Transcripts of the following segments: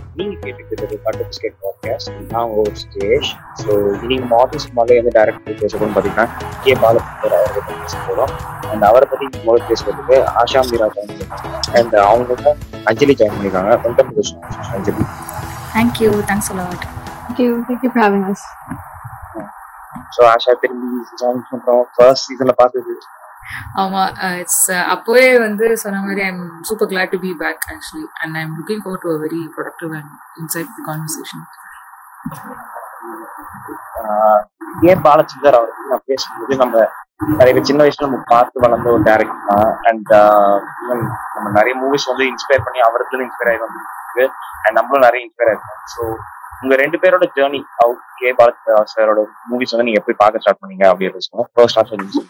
நீங்க கேட்டுக்கிறது பட்டு பிஸ்கெட் பாட்காஸ்ட் நான் உங்க ஸ்டேஷ் ஸோ இன்னைக்கு மாடல் சினிமாலே வந்து டேரக்டர் பேசுறதுன்னு பார்த்தீங்கன்னா கே பாலச்சந்தர் அவரை பற்றி பேச போகிறோம் அண்ட் அவரை பற்றி முதல் பேசுறதுக்கு ஆஷா மீரா ஜாயின் பண்ணிருக்காங்க அண்ட் அவங்க வந்து அஞ்சலி ஜாயின் பண்ணிருக்காங்க welcome to Anjali Thank you. Thanks a lot. Thank you. Thank you for having us. So Asha திரும்பி ஜாயின் பண்ணுறோம் ஃபர்ஸ்ட் சீசன்ல பார்த்தது ஆமா இட்ஸ் அப்போவே வந்து சொன்ன மாதிரி I'm super glad to be back actually and I'm looking for to a very productive and insight the conversation K Balachander அவரை பத்தி நான் பேசும்போது நம்ம நிறைய பேர் சின்ன வயசுல நம்ம பார்த்து வளர்ந்த ஒரு டேரக்டர் தான் அண்ட் நம்ம நிறைய மூவிஸ் வந்து இன்ஸ்பயர் பண்ணி அவருக்கு இன்ஸ்பயர் ஆகி வந்துருக்கு அண்ட் நம்மளும் நிறைய இன்ஸ்பயர் ஆயிருக்கோம் ஸோ உங்க ரெண்டு பேரோட ஜேர்னி அவர் கே பாலச்சந்தர் சாரோட மூவிஸ் வந்து நீங்க எப்படி பார்க்க ஸ்டார்ட் பண்ணீங்க அப்படின்னு பேசுவோம் ஃபர்ஸ்ட் ஸ்டார்ட் பண்ணி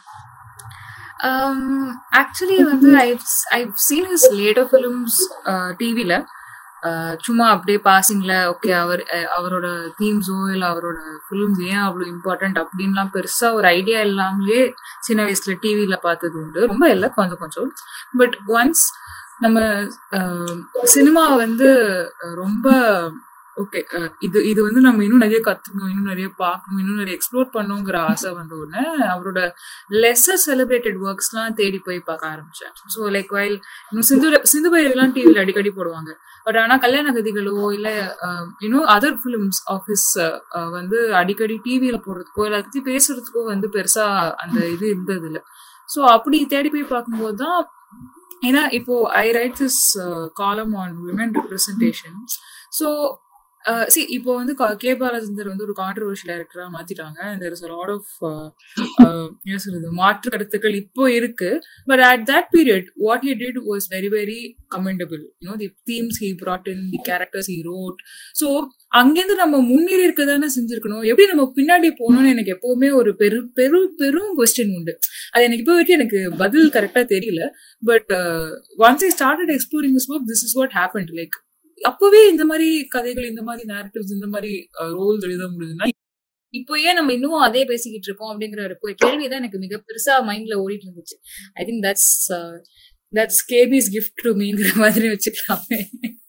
ஆக்சுவலி வந்து I've I've seen his later films டிவியில் சும்மா அப்படியே பாசிங்ல ஓகே அவர் அஹ், அவரோட தீம்ஸோ இல்லை அவரோட ஃபிலிம்ஸ் ஏன் அவ்வளோ இம்பார்ட்டன்ட் அப்படின்லாம் பெருசாக ஒரு ஐடியா இல்லாமலே சின்ன வயசுல டிவியில பார்த்தது உண்டு ரொம்ப இல்லை கொஞ்சம் கொஞ்சம் பட் ஒன்ஸ் நம்ம சினிமா வந்து அஹ், ரொம்ப ஓகே இது இது வந்து நம்ம இன்னும் நிறைய கத்துக்கணும் இன்னும் நிறைய பார்க்கணும் இன்னும் நிறைய எக்ஸ்ப்ளோர் பண்ணணுங்கிற ஆசை வந்த உடனே அவரோட லெஸ்ஸர் செலிப்ரேட்டட் ஒர்க்ஸ்லாம் தேடி போய் பார்க்க ஆரம்பிச்சேன் ஸோ லைக் வைல் இன்னும் சிந்து சிந்து பைரவிலாம் டிவியில் அடிக்கடி போடுவாங்க பட் ஆனால் கல்யாண கதிகளோ இல்லை இன்னும் அதர் ஃபிலிம்ஸ் ஆஃபீஸ் வந்து அடிக்கடி டிவியில் போடுறதுக்கோ இல்லை அதை பற்றி பேசுறதுக்கோ வந்து பெருசாக அந்த இது இருந்தது இல்லை ஸோ அப்படி தேடி போய் பார்க்கும்போது தான் ஏன்னா இப்போ I write this column on women representation so see இப்போ வந்து க- கே பாலச்சந்தர் வந்து ஒரு கான்ட்ரவர்ஷியல் டைரக்டரா மாத்திட்டாங்க தேர் இஸ் லாட் ஆஃப் என்ன சொல்றது மாற்று கருத்துக்கள் இப்போ இருக்கு but at that period what he did was very very commendable you know the themes he brought in the characters he wrote so அங்கேருந்து நம்ம முன்னேறி இருக்க தானே செஞ்சிருக்கணும் எப்படி நம்ம பின்னாடி போகணும்னு எனக்கு எப்பவுமே ஒரு பெரு பெரு பெரும் கொஸ்டின் உண்டு அது எனக்கு இப்போ வரைக்கும் எனக்கு பதில் கரெக்டா தெரியல but once I started exploring this work this is what happen like அப்பவே இந்த மாதிரி கதைகள் இந்த மாதிரி நேரட்டிவ்ஸ் இந்த மாதிரி ரோல்ஸ் எழுத முடியுதுன்னா இப்போ ஏன் நம்ம இன்னும் அதே பேசிக்கிட்டு இருக்கோம் அப்படிங்கிற ஒரு கே- கேள்விதான் எனக்கு மிக பெருசா மைண்ட்ல ஓடிட்டு இருந்துச்சு I think that's that's KB's gift to மீங்கிற மாதிரி வச்சுக்கலாமே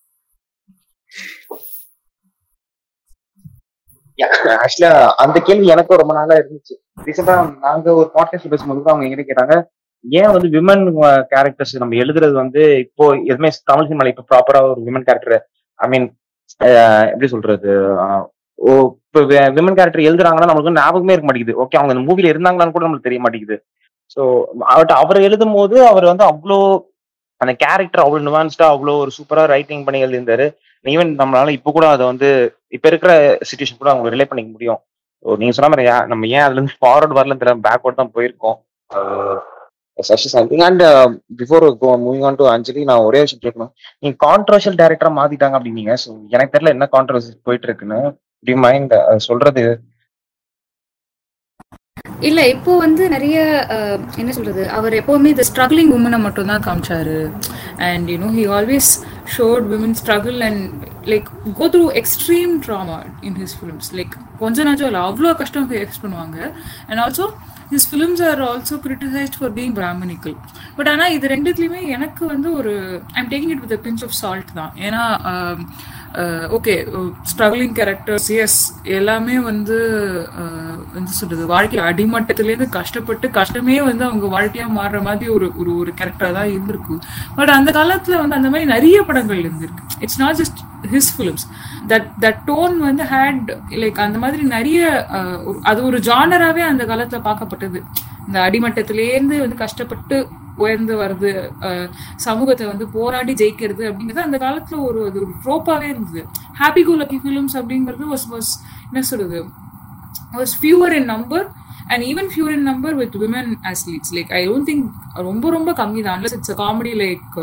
ஆக்சுவலா அந்த கேள்வி எனக்கும் ரொம்ப நாளா இருந்துச்சு ரீசெண்டா நாங்க ஒரு பாட்காஸ்ட் பேசும்போது தான் அவங்க எங்கிட்ட கேட்டாங்க ஏன் வந்து விமன் கேரக்டர்ஸ் நம்ம எழுதுறது வந்து இப்போ எதுவுமே தமிழ் சினிமால இப்ப ப்ராப்பரா ஒரு விமன் கேரக்டர் ஐ மீன் எப்படி சொல்றது ஆஹ் ஓ இப்போ விமன் கேரக்டர் எழுதுறாங்கன்னா நம்மளுக்கு வந்து ஞாபகமே இருக்க மாட்டேங்குது ஓகே அவங்க அந்த மூவில இருந்தாங்களான்னு கூட நம்மளுக்கு தெரிய மாட்டேங்குது ஸோ அவர்கிட்ட அவர் எழுதும் போது அவர் வந்து அவ்வளோ அந்த கேரக்டர் அவ்வளோ நுவான்ஸ்டா அவ்வளோ ஒரு சூப்பரா ரைட்டிங் பண்ணி எழுதியிருந்தாரு ஈவன் நம்மளால இப்போ கூட அதை வந்து இப்ப இருக்கிற சுச்சுவேஷன் கூட அவங்க ரிலே பண்ணிக்க முடியும் So, நீங்க சொன்ன மாதிரி யா- நம்ம ஏன் அதுல இருந்து ஃபார்வர்ட் வரல தெரியல பேக்வர்ட் தான் போயிருக்கோம் something and before moving on to Anjali நான் ஒரே விஷயம் கேட்கணும் நீங்க கான்ட்ரவர்ஷியல் டேரக்டரா மாத்திட்டாங்க அப்படின்னீங்க ஸோ எனக்கு தெரியல என்ன கான்ட்ரவர்சி போயிட்டு இருக்குன்னு டி மைண்ட் சொல்றது இல்ல இப்போ வந்து நிறைய அஹ், என்ன சொல்றது அவர் எப்பவுமே இந்த ஸ்ட்ரகிளிங் உமனை மட்டும் தான் காமிச்சாரு and you know he always showed women struggle and like go through extreme trauma in his films like கொஞ்ச நாச்சும் இல்லை அவ்வளோ கஷ்டம் ஃபேஸ் பண்ணுவாங்க and also his films are also criticised for being brahminical but ஆனால் இது ரெண்டுத்துலையுமே எனக்கு வந்து ஒரு I'm taking it with pinch of salt தான் ஏன்னா ஓகே ஸ்ட்ரகிளிங் கேரக்டர்ஸ் எஸ் எல்லாமே வந்து அஹ், என்ன சொல்றது வாழ்க்கை அடிமட்டத்திலேருந்து கஷ்டப்பட்டு கஷ்டமே வந்து அவங்க வாழ்க்கையா மாறுற மாதிரி ஒரு ஒரு ஒரு கேரக்டர் தான் இருந்திருக்கு பட் அந்த காலத்துல வந்து அந்த மாதிரி நிறைய படங்கள் இருந்திருக்கு it's not just his films that that tone வந்து ஹேட் லைக் அந்த மாதிரி நிறைய அஹ், ஒரு- அது ஒரு ஜானராகவே அந்த காலத்துல பார்க்கப்பட்டது இந்த அடிமட்டத்திலேருந்து வந்து கஷ்டப்பட்டு உயர்ந்து வருது அஹ், சமூகத்தை வந்து போராடி ஜெயிக்கிறது அப்படிங்கிறது அந்த காலத்துல ஒரு அது ஒரு ட்ரோப்பாவே இருந்தது ஹாப்பி கோ லக்கி ஃபிலிம்ஸ் அப்படிங்கிறது வாஸ் வாஸ் என்ன சொல்றது was fewer in number and even fewer in number with women athletes like I don't think ரொம்ப ரொம்ப கம்மி தான் இட்ஸ் காமெடி லைக்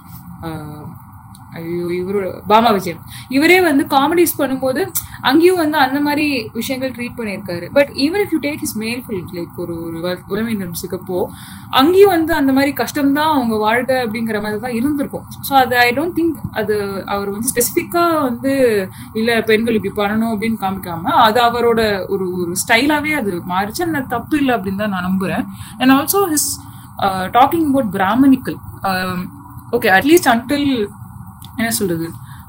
ஐயோ இவரோட பாமா விஜயன் இவரே வந்து காமெடிஸ் பண்ணும்போது அங்கேயும் வந்து அந்த மாதிரி விஷயங்கள் ட்ரீட் பண்ணியிருக்காரு but even if you take his male films like ஒரு ஒரு உலகம் சிக்கப்போ அங்கேயும் வந்து அந்த மாதிரி கஷ்டம் தான் அவங்க வாழ்க்கை அப்படிங்கிற மாதிரி தான் இருந்திருக்கும் ஸோ அது ஐ டோன்ட் திங்க் அது அவர் வந்து ஸ்பெசிஃபிக்காக வந்து இல்லை பெண்கள் இப்படி பண்ணணும் அப்படின்னு காமிக்காம அது அவரோட ஒரு ஒரு ஸ்டைலாகவே அது மாறிச்சு அந்த தப்பு இல்லை அப்படின்னு தான் நான் நம்புகிறேன் and also he's talking about brahminical okay at least until என்ன சொல்றது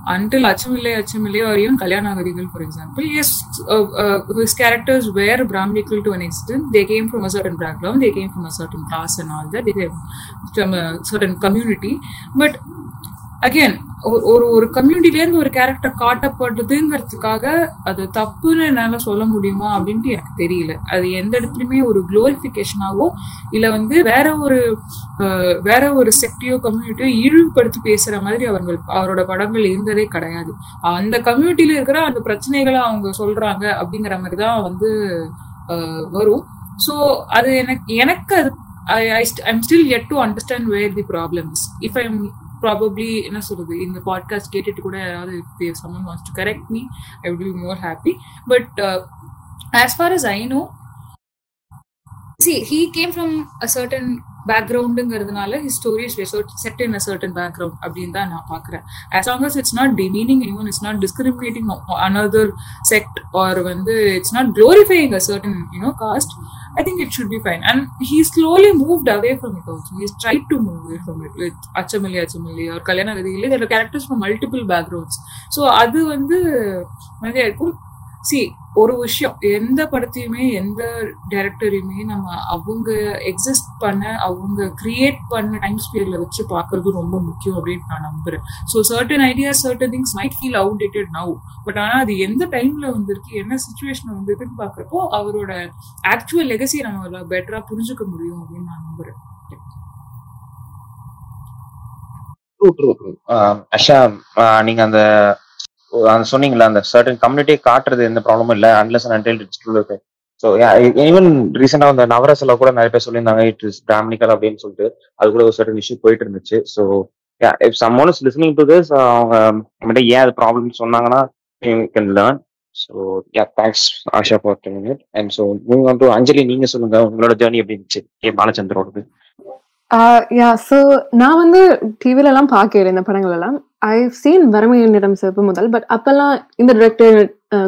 until Achamile Achamile or even Kalyanagarigal, for example, yes, uh, uh, his characters were Brahminical to an extent. They came from a certain background, they came from a certain class and all that, they came from a certain community. But again ஒரு ஒரு கம்யூனிட்டிலேருந்து ஒரு character காட்டப்படுதுங்கிறதுக்காக அது தப்புன்னு என்னால் சொல்ல முடியுமா அப்படின்ட்டு எனக்கு தெரியல அது எந்த இடத்துலையுமே ஒரு குளோரிஃபிகேஷனாவோ இல்லை வந்து வேற ஒரு அஹ், வேற ஒரு செக்டியோ கம்யூனிட்டியோ இழிவுபடுத்தி பேசுற மாதிரி அவர்கள் அவரோட படங்கள் இருந்ததே கிடையாது அந்த கம்யூனிட்டியில இருக்கிற அந்த பிரச்சனைகளை அவங்க சொல்றாங்க அப்படிங்கிற மாதிரி தான் வந்து அஹ், வரும் ஸோ அது எனக்கு எனக்கு அது I I I'm still yet to understand where the problems if I'm probably என்ன சொல்றது இந்த பாட்காஸ்ட் கேட்டுட்டு கூட யாராவது someone wants to correct me I will be more happy but as far as I know see he came from a certain பேக்ரவுண்டுங்கிறதுனால his stories set in a certain background அப்படின்னு தான் நான் பார்க்குறேன் as long as it's not demeaning even it's not discriminating another checked R வந்து it's not glorifying a certain you know caste I think it should be fine. And he slowly moved away from it also. He's tried to move away from it with Achamali Achamali or Kalyana Gadigili. There are characters from multiple backgrounds. So அது வந்து நிறைய இருக்கும் C ஒரு விஷயம் எந்த படத்தையுமே எந்த டைரக்டரையுமே நம்ம அவங்க எக்ஸிஸ்ட் பண்ண அவங்க கிரியேட் பண்ண டைம் ஸ்பீட்ல வச்சு பார்க்கறது ரொம்ப முக்கியம் அப்படின்னு நான் நம்புறேன் so certain ideas certain things might feel outdated now but ஆனால் அது எந்த டைம்ல வந்திருக்கு என்ன சுச்சுவேஷன் வந்திருக்குன்னு பார்க்குறப்போ அவரோட ஆக்சுவல் லெகசியை நம்ம பெட்டரா புரிஞ்சுக்க முடியும் அப்படின்னு நான் நம்புறேன் true true true Asha ah நீங்க அந்த அந்த சொன்னீங்கல்ல அந்த சர்டன் கம்யூனிட்டியை காட்டுறது எந்த ப்ராப்ளமும் இல்லை unless and until it's true so even ரீசெண்டாக அந்த நவரசில் கூட நிறைய பேர் சொல்லியிருந்தாங்க இட் இஸ் பிராமணிக்கல் அப்படின்னு சொல்லிட்டு அது கூட ஒரு சர்டன் இஷ்யூ போயிட்டு இருந்துச்சு so if someone is listening to this அவங்க நம்மகிட்ட ஏன் அது ப்ராப்ளம் சொன்னாங்கன்னா can learn so yeah thanks Asha for telling it and so moving on to Anjali நீங்க சொல்லுங்க உங்களோட ஜேர்னி எப்படி இருந்துச்சு கே பாலச்சந்திரோடது யா ஸோ நான் வந்து டிவில எல்லாம் பார்க்கிறேன் இந்த படங்கள் எல்லாம் ஐ சீன் வறுமையினிடம் சிறப்பு முதல் பட் அப்பெல்லாம் இந்த டிரெக்டர்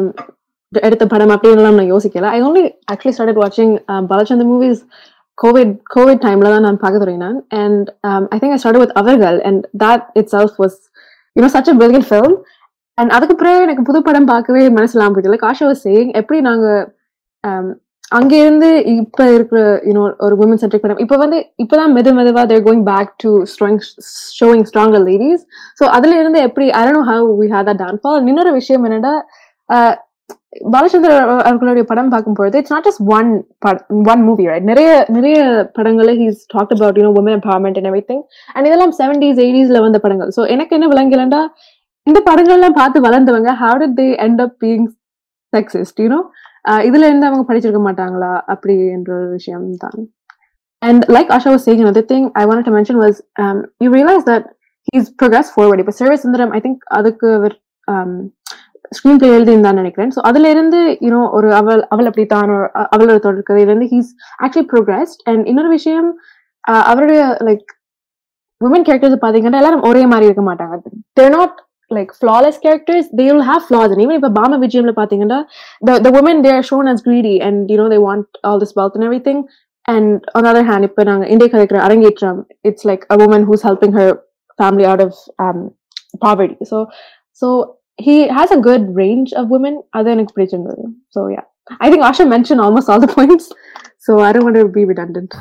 எடுத்த படம் அப்படின்னு நான் யோசிக்கல ஐ only ஆக்சுவலி ஸ்டார்டட் வாட்சிங் பாலச்சந்தர் மூவிஸ் கோவிட் கோவிட் டைம்ல தான் நான் பார்க்க தொடங்கினேன் and I think I start with அவர்கள் and that itself was you know such a brilliant film and அதுக்கு பிறகு எனக்கு புது படம் பார்க்கவே மனசுலாம் போயிட்டு காஷா வாஸ் சேயிங் எப்படி நாங்க um, அங்க இருந்து இப்ப இருக்கிற யூனோ ஒரு உமன் சென்ட்ரிக் படம் இப்ப வந்து இப்பதான் மெது மெதுவா they're going back to strong showing stronger ladies so அதுல இருந்து எப்படி I don't how we had that downfall இன்னொரு விஷயம் என்னன்னா ஆஹ், பாலச்சந்தர் அவ- அவர்களுடைய படம் பார்க்கும்பொழுது it's not just one one movie right நிறைய நிறைய படங்களை he's talked about you know woman empowerment and everything and இதெல்லாம் செவன்டீஸ் எயிட்டிஸ்ல வந்த படங்கள் ஸோ எனக்கு என்ன விளங்கலண்டா இந்த படங்கள்லாம் பார்த்து வளர்ந்தவங்க how did they end up being sexist you know ah இதுல இருந்து அவங்க படிச்சிருக்க மாட்டாங்களா அப்படி என்ற ஒரு விஷயம் தான் and like Asha was saying another thing I wanted to mention was um, you realize that he's progressed forward இப்ப சர்வீஸ் சுந்தரம் I think அதுக்கு அவர் ஸ்க்ரீன் பிளே எழுதியிருந்தான்னு நினைக்கிறேன் ஸோ அதுல இருந்து யூனோ ஒரு அவள் அவள் அப்படித்தான் ஒரு அ- அவளோட தொடர் கதையில இருந்து ஹீஸ் ஆக்சுவலி ப்ரோக்ரஸ்ட் அண்ட் இன்னொரு விஷயம் ஆஹ் அவருடைய லைக் உமன் கேரக்டர்ஸ் பாத்தீங்கன்னா எல்லாரும் ஒரே மாதிரி இருக்க மாட்டாங்க they're not like flawless characters they will have flaws and even இப்ப பாம விஜயம்ல பாத்தீங்கன்னா the the women they are shown as greedy and you know they want all this wealth and everything and on the other hand இப்ப நாங்க இந்திய கதைக்கிற அரங்கேற்றம் it's like a woman who's helping her family out of um, poverty so so he has a good range of women அது எனக்கு பிடிச்சிருந்தது so yeah I think Asha mentioned almost all the points so I don't want to be redundant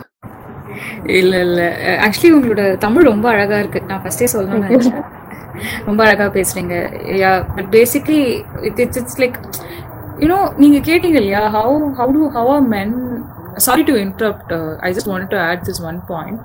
இல்ல இல்ல actually உங்களோட தமிழ் ரொம்ப அழகா இருக்கு நான் ஃபர்ஸ்டே சொல்லணும்னு Thank you. நினைச்சேன் ரொம்ப அழகா பேசுறீங்க yeah but basically it it's it's like you know நீங்க கேட்டீங்க இல்லையா how how to how are men sorry to interrupt I just want to add this one point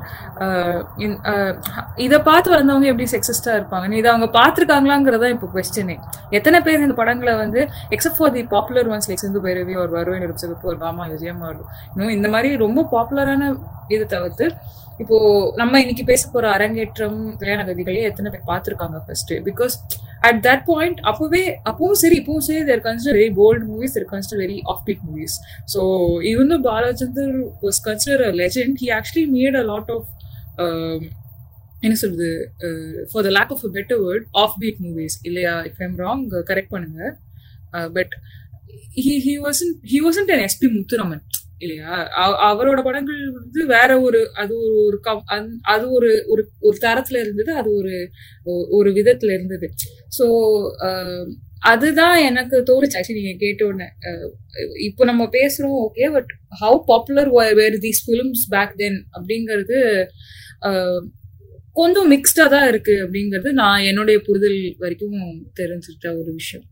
இதை பார்த்து வளர்ந்தவங்க எப்படி செக்ஸிஸ்டா இருப்பாங்கன்னு இதை அவங்க பார்த்துருக்காங்களாங்கிறதா இப்போ கொஸ்டினே எத்தனை பேர் இந்த படங்களை வந்து except for the popular ones like Sindhu Bhairavi ஒரு வருவேன் நிருப்சகப்பு ஒரு பாமா விஜயம் இன்னும் இந்த மாதிரி ரொம்ப பாப்புலரான இது தவிர்த்து இப்போ நம்ம இன்னைக்கு பேச போற அரங்கேற்றம் கல்யாண கதிகளே எத்தனை பேர் பார்த்திருக்காங்க first because at that point அப்பவே அப்பவும் சரி இப்பவும் சரி they're consider very bold movies they're consider very offbeat movies so even though Balachander was consider a legend he actually made a lot of என்ன சொல்றது for the lack of a better word offbeat movies இல்லையா if I'm wrong correct பண்ணுங்க but he he wasn't he wasn't an SP Muthuraman இல்லையா அவ- அவரோட படங்கள் வந்து வேற ஒரு அது ஒரு ஒரு கம்- அந்த- அது ஒரு ஒரு ஒரு தரத்துல இருந்தது அது ஒரு ஒ- ஒரு விதத்துல இருந்தது ஸோ அதுதான் எனக்கு தோணுச்சு ஆக்சுவலி நீங்க கேட்ட உடனே அஹ், இப்போ நம்ம பேசுறோம் okay but how popular were these films back then அப்படிங்கிறது அஹ், கொஞ்சம் மிக்ஸ்டா தான் இருக்கு அப்படிங்கிறது நான் என்னுடைய புரிதல் வரைக்கும் தெரிஞ்சுட்ட ஒரு விஷயம்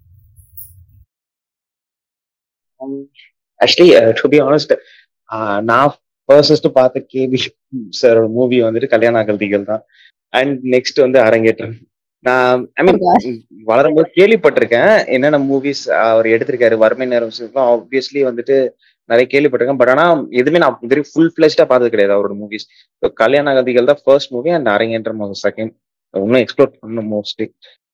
ஆக்சுவலி டு பி ஆனஸ்ட் நான் ஃபர்ஸ்ட் பார்த்த கேபி சாரோட மூவி வந்துட்டு கல்யாண அகல்திகள் தான் அண்ட் நெக்ஸ்ட் வந்து அரங்கேற்றம் நான் ஐ மீன் வளரும்போது கேள்விப்பட்டிருக்கேன் என்னென்ன மூவிஸ் அவர் எடுத்திருக்காரு வறுமை நேரம் ஆப்வியஸ்லி வந்துட்டு நிறைய கேள்விப்பட்டிருக்கேன் பட் ஆனா எதுவுமே நான் இது ஃபுல் ஃபிளெஷ்டா பார்த்தது கிடையாது அவரோட மூவிஸ் கல்யாண அகதிகள் தான் first movie and Arangetram second இன்னும் எக்ஸ்ப்ளோர் பண்ணணும் மோஸ்ட்லி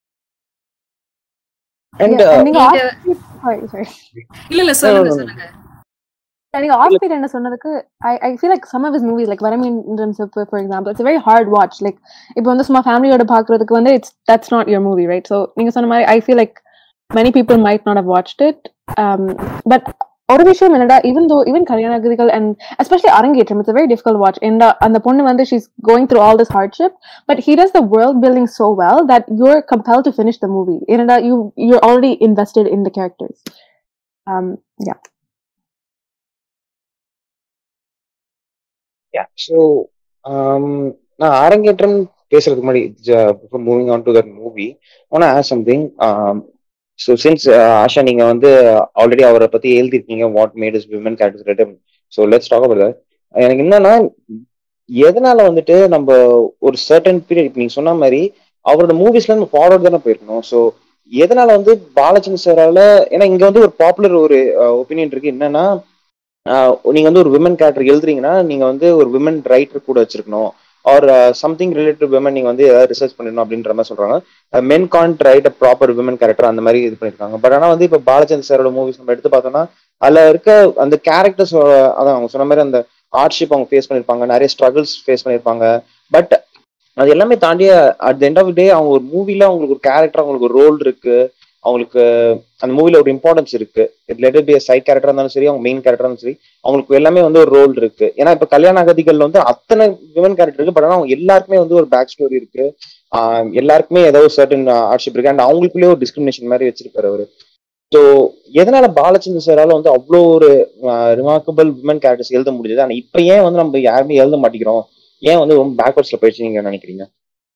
அண்ட் Yeah, நீங்க நீங்க- offbeat- sorry, sorry. இல்ல இல்ல சொல்லுங்க சொல்லுங்க நீங்க offbeat என்ன சொன்னதுக்கு I I feel like some of his movies like வரமீன் சிப்பு for example it's very hard watch like இப்போ வந்து சும்மா ஃபேமிலியோட பாக்குறதுக்கு வந்து it's that's not your movie right so நீங்க சொன்ன மாதிரி I feel like many people might not have watched it but ஒரு விஷயம் என்னடா ஈவன் தோ ஈவன் கல்யாணகிரிகள் and especially Arangetram it's very difficult watch என்ன அந்த பொண்ணு வந்து she's going through all this hardship but he does the world building so well that you're compel to finish the movie என்னடா you you already invested in the characters yeah yeah so நான் அரங்கேற்றம் பேசுறதுக்கு முன்னாடி moving on to that movie one as something so since Asha நீங்க வந்து already அவரை பத்தி எழுதிருக்கீங்க what made his women character so let's talk about that எனக்கு என்னன்னா எதனால வந்துட்டு நம்ம ஒரு சர்டன் பீரியட் நீங்க சொன்ன மாதிரி அவரோட மூவிஸ்ல நம்ம ஃபார்வர்ட் தானே போயிருக்கணும் ஸோ எதனால வந்து பாலச்சந்திர சாரால ஏன்னா இங்க வந்து ஒரு பாப்புலர் ஒரு ஒப்பீனியன் இருக்கு என்னன்னா ஆஹ் நீங்க வந்து ஒரு விமன் கேரக்டர் எழுதுறீங்கன்னா நீங்க வந்து ஒரு விமன் ரைட்டர் கூட வச்சிருக்கணும் ஆர் சம்திங் ரிலேட்டட் விமன் நீங்க வந்து ஏதாவது ரிசர்ச் பண்ணிடணும் அப்படின்ற மாதிரி சொல்றாங்க men can't write a proper women character அந்த மாதிரி இது பண்ணிருக்காங்க பட் ஆனா வந்து இப்ப பாலச்சந்திர சாரோட மூவிஸ் நம்ம எடுத்து பார்த்தோம்னா அதுல இருக்க அந்த கேரக்டர்ஸ் அதான் அவங்க சொன்ன மாதிரி அந்த ஹார்ட்ஷிப் அவங்க ஃபேஸ் பண்ணிருப்பாங்க நிறைய ஸ்ட்ரகிள்ஸ் ஃபேஸ் பண்ணிருப்பாங்க பட் அது எல்லாமே தாண்டி at the end of day அவங்க ஒரு மூவில அவங்களுக்கு ஒரு கேரக்டர் அவங்களுக்கு ஒரு ரோல் இருக்கு அவங்களுக்கு அந்த மூவில ஒரு இம்பார்ட்டன்ஸ் இருக்கு லெட் பி சைட் கேரக்டரா இருந்தாலும் சரி அவங்க மெயின் கேரக்டரா இருந்தாலும் சரி அவங்களுக்கு எல்லாமே வந்து ஒரு ரோல் இருக்கு ஏன்னா இப்ப கல்யாண அகதிகள்ல வந்து அத்தனை விமன் கேரக்டர் இருக்கு பட் ஆனா அவங்க எல்லாருக்குமே வந்து ஒரு பேக் ஸ்டோரி இருக்கு ஆஹ் எல்லாருக்குமே ஏதோ ஒரு சர்டன் ஆர்ட்ஷிப் இருக்கு அண்ட் அவங்களுக்குள்ளே ஒரு டிஸ்கிரிமினேஷன் மாதிரி வச்சிருக்காரு அவரு ஸோ எதனால பாலச்சந்திர சாரால வந்து அவ்வளோ ஒரு ரிமார்க்கபிள் விமன் கேரக்டர்ஸ் எழுத முடிஞ்சது ஆனா இப்ப ஏன் வந்து நம்ம யாருமே எழுத மாட்டேங்கிறோம் ஏன் வந்து ரொம்ப பேக்வர்ட்ஸ்ல போயிடுச்சு நீங்க நினைக்கிறீங்க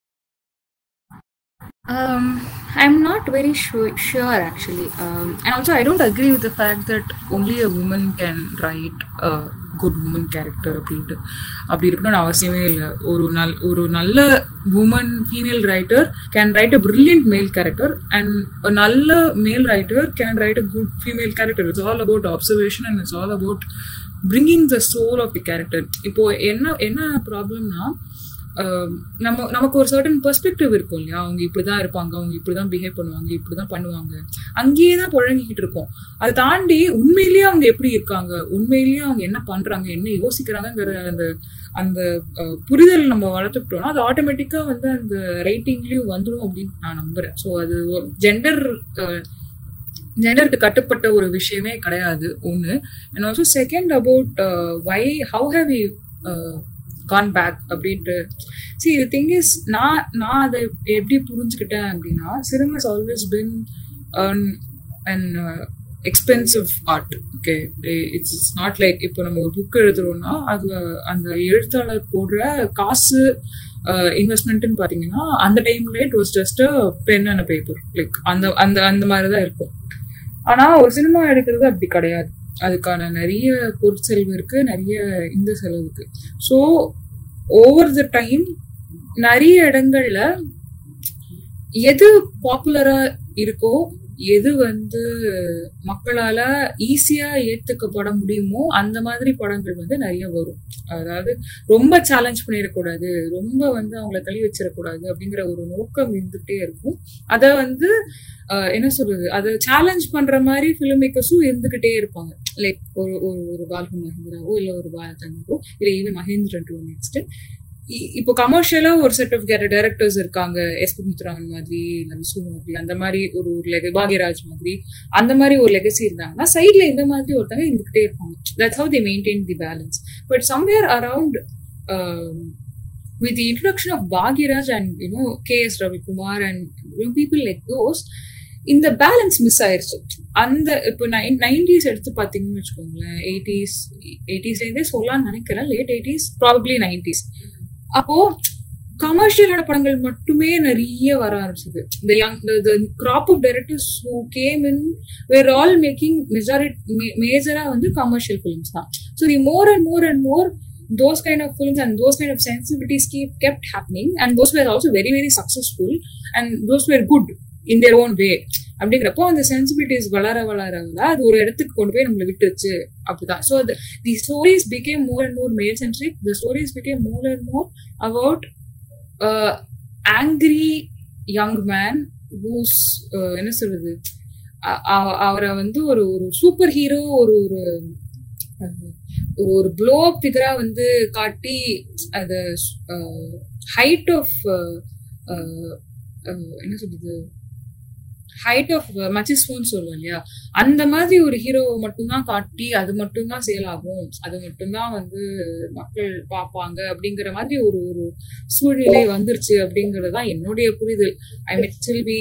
Um, I'm not very sure, sure actually. Um, and also, I don't agree with the fact that only a woman can write a good woman character அப்படின்ட்டு அப்படி இருக்கணும்னு அவசியமே இல்லை ஒரு நல் ஒரு நல்ல woman female writer can write a brilliant male character and a நல்ல male writer can write a good female character it's all about observation and it's all about bringing the soul of the character இப்போ என்ன என்ன ப்ராப்ளம்னா ஆஹ் நம்ம நமக்கு ஒரு certain perspective இருக்கும் இல்லையா அவங்க இப்படிதான் இருப்பாங்க அவங்க இப்படிதான் பிஹேவ் பண்ணுவாங்க இப்படிதான் பண்ணுவாங்க அங்கேயே தான் புழங்கிக்கிட்டு இருக்கோம் அதை தாண்டி உண்மையிலேயே அவங்க எப்படி இருக்காங்க உண்மையிலேயே அவங்க என்ன பண்றாங்க என்ன யோசிக்கிறாங்கங்கிற அந்த அந்த ஆஹ், புரிதல் நம்ம வளர்த்துக்கிட்டோம்னா அது ஆட்டோமேட்டிக்கா வந்து அந்த ரைட்டிங்லயும் வந்துடும் அப்படின்னு நான் நம்புறேன் ஸோ அது ஜெண்டர் ஜெண்டருக்கு கட்டுப்பட்ட ஒரு விஷயமே கிடையாது ஒன்று and also second about why how have you gone back அப்படின்ட்டு சி தி திங் இஸ் நான் நான் அதை எப்படி புரிஞ்சுக்கிட்டேன் அப்படின்னா cinemas always been and expensive art okay it's it's not like இப்போ நம்ம ஒரு புக் எழுதுறோம்னா அது அந்த எழுத்தாளர் போடுற காசு இன்வெஸ்ட்மெண்ட்னு பார்த்தீங்கன்னா அந்த டைம்ல it was just a pen and paper like அந்த அந்த அந்த மாதிரி தான் இருக்கும் ஆனா ஒரு சினிமா எடுக்கிறது அப்படி கிடையாது அதுக்கான நிறைய பொருட்செலவு இருக்கு நிறைய இந்த செலவு இருக்கு ஸோ ஓவர் த டைம் நிறைய இடங்கள்ல எது பாப்புலரா இருக்கோ எது வந்து மக்களால ஈஸியா ஏத்துக்கப்பட முடியுமோ அந்த மாதிரி படங்கள் வந்து நிறைய வரும் அதாவது ரொம்ப சேலஞ்ச் பண்ணிடக்கூடாது ரொம்ப வந்து அவங்கள தள்ளி வச்சிடக்கூடாது அப்படிங்கிற ஒரு நோக்கம் இருந்துகிட்டே இருக்கும் அதை வந்து ஆஹ், என்ன சொல்றது அதை சேலஞ்ச் பண்ற மாதிரி ஃபிலிம் மேக்கர்ஸும் இருந்துகிட்டே இருப்பாங்க லைக் ஒரு ஒரு ஒரு பால்கு மகேந்திராவோ இல்ல ஒரு பாலச்சந்திரோ இல்ல ஈவன் மகேந்திரன் டு நெக்ஸ்ட் இ- இப்போ கமர்ஷியலா ஒரு செட் ஆஃப் டைரக்டர்ஸ் இருக்காங்க எஸ் பி முத்துராமன் மாதிரி இல்ல விஷ்ணு மாதிரி அந்த மாதிரி ஒரு ஒரு லெக பாக்யராஜ் மாதிரி அந்த மாதிரி ஒரு லெகசி இருந்தாங்கன்னா சைட்ல இந்த மாதிரி ஒருத்தங்க இருந்துகிட்டே இருப்பாங்க that's how they maintain the balance but somewhere around with the introduction of Bhagiraj and you know K.S. Ravikumar and you know, people like those இந்த பேலன்ஸ் மிஸ் ஆயிருச்சு அந்த இப்போ நைன்டிஸ் எடுத்து பார்த்தீங்கன்னு வச்சுக்கோங்களேன் எயிட்டிஸ் எயிட்டிஸ்லேருந்தே சொல்லலாம்னு நினைக்கிறேன் லேட் எயிட்டிஸ் ப்ராபப்ளி நைன்டிஸ் அப்போ கமர்ஷியலான படங்கள் மட்டுமே நிறைய வர ஆரம்பிச்சது இந்த young the crop of directors who came in were all making majority மேஜரா வந்து கமர்ஷியல் ஃபிலிம்ஸ் தான் so the more and more and more those kind of films and those kind of sensibilities keep kept happening and those were also very very successful and those were good in their own way அப்படிங்கிறப்போ அந்த sensibilities வளர வளர வளர அது ஒரு இடத்துக்கு கொண்டு போய் நம்மளை விட்டுருச்சு அப்படிதான் so the stories became more and more male centric the stories became more and more about angry young man whose என்ன சொல்றது அ- அ- அவரை வந்து ஒரு ஒரு சூப்பர் ஹீரோ ஒரு ஒரு அஹ், ஒரு ஒரு ப்ளோ ஃபிகரா வந்து காட்டி அது ஹைட் ஆஃப் என்ன சொல்றது ஹைட் ஆஃப் மச்சிஸ்வோன்னு சொல்லுவோம் இல்லையா அந்த மாதிரி ஒரு ஹீரோவை மட்டும்தான் காட்டி அது மட்டும்தான் சேல் ஆகும் அது மட்டும்தான் வந்து மக்கள் பார்ப்பாங்க அப்படிங்கிற மாதிரி ஒரு ஒரு சூழ்நிலை வந்துருச்சு அப்படிங்கிறது தான் என்னுடைய புரிதல் I might still be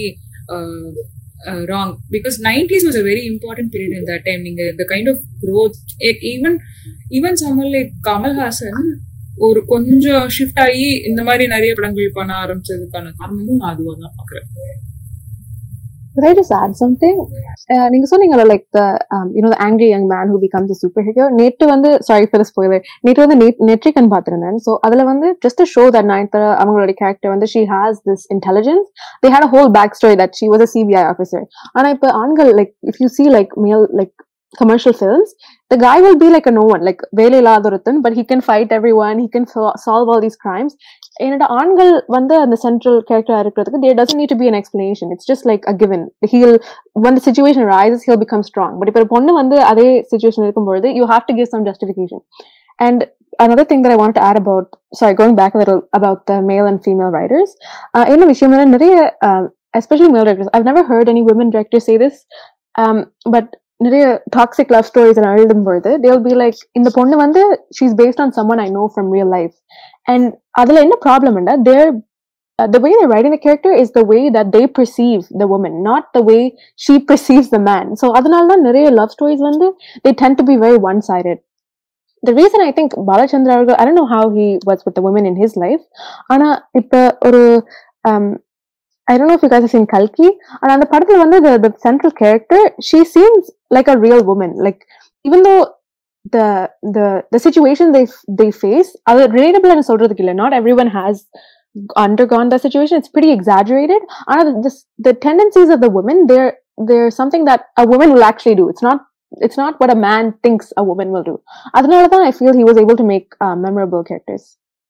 wrong because nineties was a very important period in that time நீங்க இந்த kind of growth even even someone like Kamal Haasan ஒரு கொஞ்சம் ஷிஃப்ட் ஆகி இந்த மாதிரி நிறைய படங்கள் பண்ண ஆரம்பிச்சதுக்கான காரணமும் நான் அதுவாக தான் பாக்குறேன் Could I just add something? Uh, நீங்க சொன்னீங்கல்ல like the um, you know the angry young man who becomes a superhero. நேற்று வந்து sorry for the spoiler. நேற்று வந்து நெ- நெற்றிக்கன் பார்த்திருந்தேன். So அதுல வந்து just to show that Nayanthara அவங்களோட character வந்து she has this intelligence. They had a whole backstory that she was a CBI officer. ஆனா இப்ப ஆண்கள் like if you see like male like commercial films, the guy will be like a no one, like வேலை இல்லாத ஒருத்தன், but he can fight everyone, he can so- solve all these crimes. என்னோட ஆண்கள் வந்து அந்த சென்ட்ரல் கேரக்டரா இருக்கிறதுக்கு there doesn't need to be an explanation. It's just like a given. He'll when the situation arises, he'll become strong. But if ஒரு பொண்ணு வந்து அதே situation இருக்கும்பொழுது you have to give some justification. And another thing that I wanted to add about, sorry, going back a little about the male and female writers, uh, என்ன விஷயம் நிறைய um, especially male directors, I've never heard any women directors say this, um, but நிறைய toxic love stories எல்லாம் எழுதும்பொழுது they'll be like இந்த பொண்ணு வந்து she's based on someone I know from real life and அதுல என்ன ப்ராப்ளம்னா தேர் uh, the way they're writing the character is the way that they perceive the woman, not the way she perceives the man. So அதனால தான் நிறைய love stories வந்து they tend to be very one-sided. The reason I think Balachandra அவர்கள், I don't know how he was with the women in his life, ஆனா இப்ப ஒரு um, I don't know if you guys have seen Kalki, ஆனா அந்த படத்துல வந்து the, the central character, she seems like a real woman. Like even though the the the situation they they face, அது relatable சொல்றதுக்கு இல்ல. Not everyone has undergone that situation it's pretty exaggerated uh, this, the tendencies of the women they're they're something that a woman will actually do it's not it's not what a man thinks a woman will do அதனாலதான் i feel he was able to make uh, memorable characters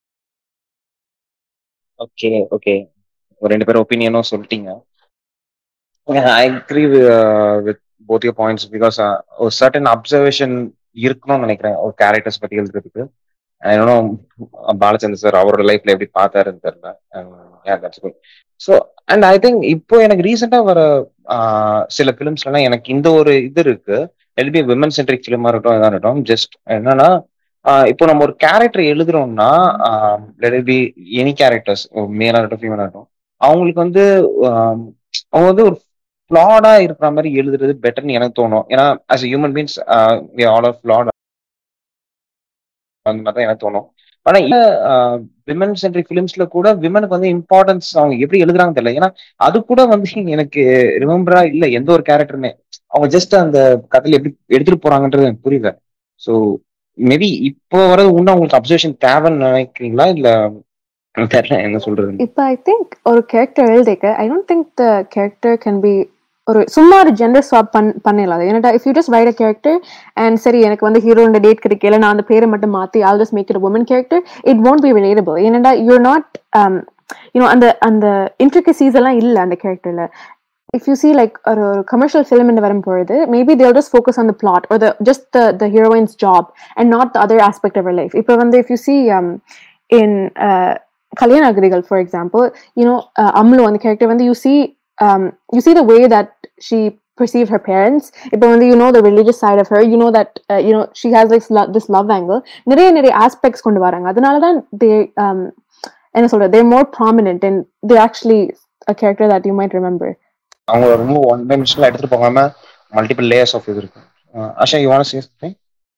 okay okay ஒரு ரெண்டு பேரும் ஒப்பீனியனும் சொல்லிட்டீங்க I agree with both your points because ஒரு certain observation இருக்கணும்னு நினைக்கிறேன் ஒரு கேரக்டர்ஸ் பத்தி எழுதுறதுக்கு இன்னும் பாலச்சந்தர் சார் அவரோட லைஃப்ல எப்படி பார்த்தாருன்னு தெரியல ஸோ அண்ட் ஐ திங்க் இப்போ எனக்கு ரீசெண்டா வர ஆஹ், சில ஃபிலிம்ஸ்ல எல்லாம் எனக்கு இந்த ஒரு இது இருக்கு எல்பி விமன் சென்ட்ரிக் ஃபிலிமா இருக்கட்டும் இதாக இருக்கட்டும் ஜஸ்ட் என்னன்னா ஆஹ், இப்போ நம்ம ஒரு கேரக்டர் எழுதுறோம்னா பி எனி கேரக்டர்ஸ் மேலா இருக்கட்டும் ஃபீமேலா இருக்கட்டும் அவங்களுக்கு வந்து ஆம், அவங்க வந்து ஒரு ஃபிளாடா இருக்கிற மாதிரி எழுதுறது பெட்டர்னு எனக்கு தோணும் ஏன்னா as a human beings all are flat அந்த மாதிரி தான் எனக்கு தோணும் ஆனா விமன் சென்ட்ரிக் ஃபிலிம்ஸ்ல கூட விமனுக்கு வந்து இம்பார்ட்டன்ஸ் அவங்க எப்படி எழுதுறாங்கன்னு தெரியல ஏன்னா அது கூட வந்து எனக்கு ரிமெம்பரா இல்ல எந்த ஒரு கேரக்டருமே அவங்க ஜஸ்ட் அந்த கதையில எப்படி எடுத்துட்டு போறாங்கன்றது எனக்கு புரியல ஸோ மேபி இப்போ வரது இன்னும் அவங்களுக்கு அப்சர்வேஷன் தேவைன்னு நினைக்கிறீங்களா இல்ல எனக்கு தெரியல என்ன சொல்றது இப்ப i think ஒரு கேரக்டர் எழுதிக்க i don't think the character can be ஒரு சும்மா ஒரு ஜெண்டர் ஸ்வாப் பண் பண்ணிடலாம் ஏன்னா if you just write a character and சரி எனக்கு வந்து ஹீரோட டேட் கிடைக்கல நான் அந்த பேரை மட்டும் மாத்தி all just make it woman character it won't be relatable ஏன்னா யூர் நாட் யூனோ அந்த அந்த இன்ட்ரிகசிஸ் எல்லாம் இல்ல அந்த கேரக்டர்ல if you see like ஒரு ஒரு commercial film in வரும்பொழுது maybe they'll just focus on the plot or the just the the heroine's job and not the other aspect of her life இப்போ வந்து if you see um in uh, Kalyana Agrigal, for example, you know, uh, Amlu on the character, when you see, um, you see the way that she perceived her parents. But when you know the religious side of her, you know that uh, you know she has like lo- this love angle. நிறைய நிறைய aspects கொண்டு வராங்க அதனால தான் they um, என்ன சொல்றது they're more prominent and they're actually a character that you might remember. அவங்க ரொம்ப ஒன் டைமென்ஷனல் எடுத்துட்டு போகாம மல்டிபிள் லேயர்ஸ் ஆஃப் இது இருக்கு ah Asha you want say something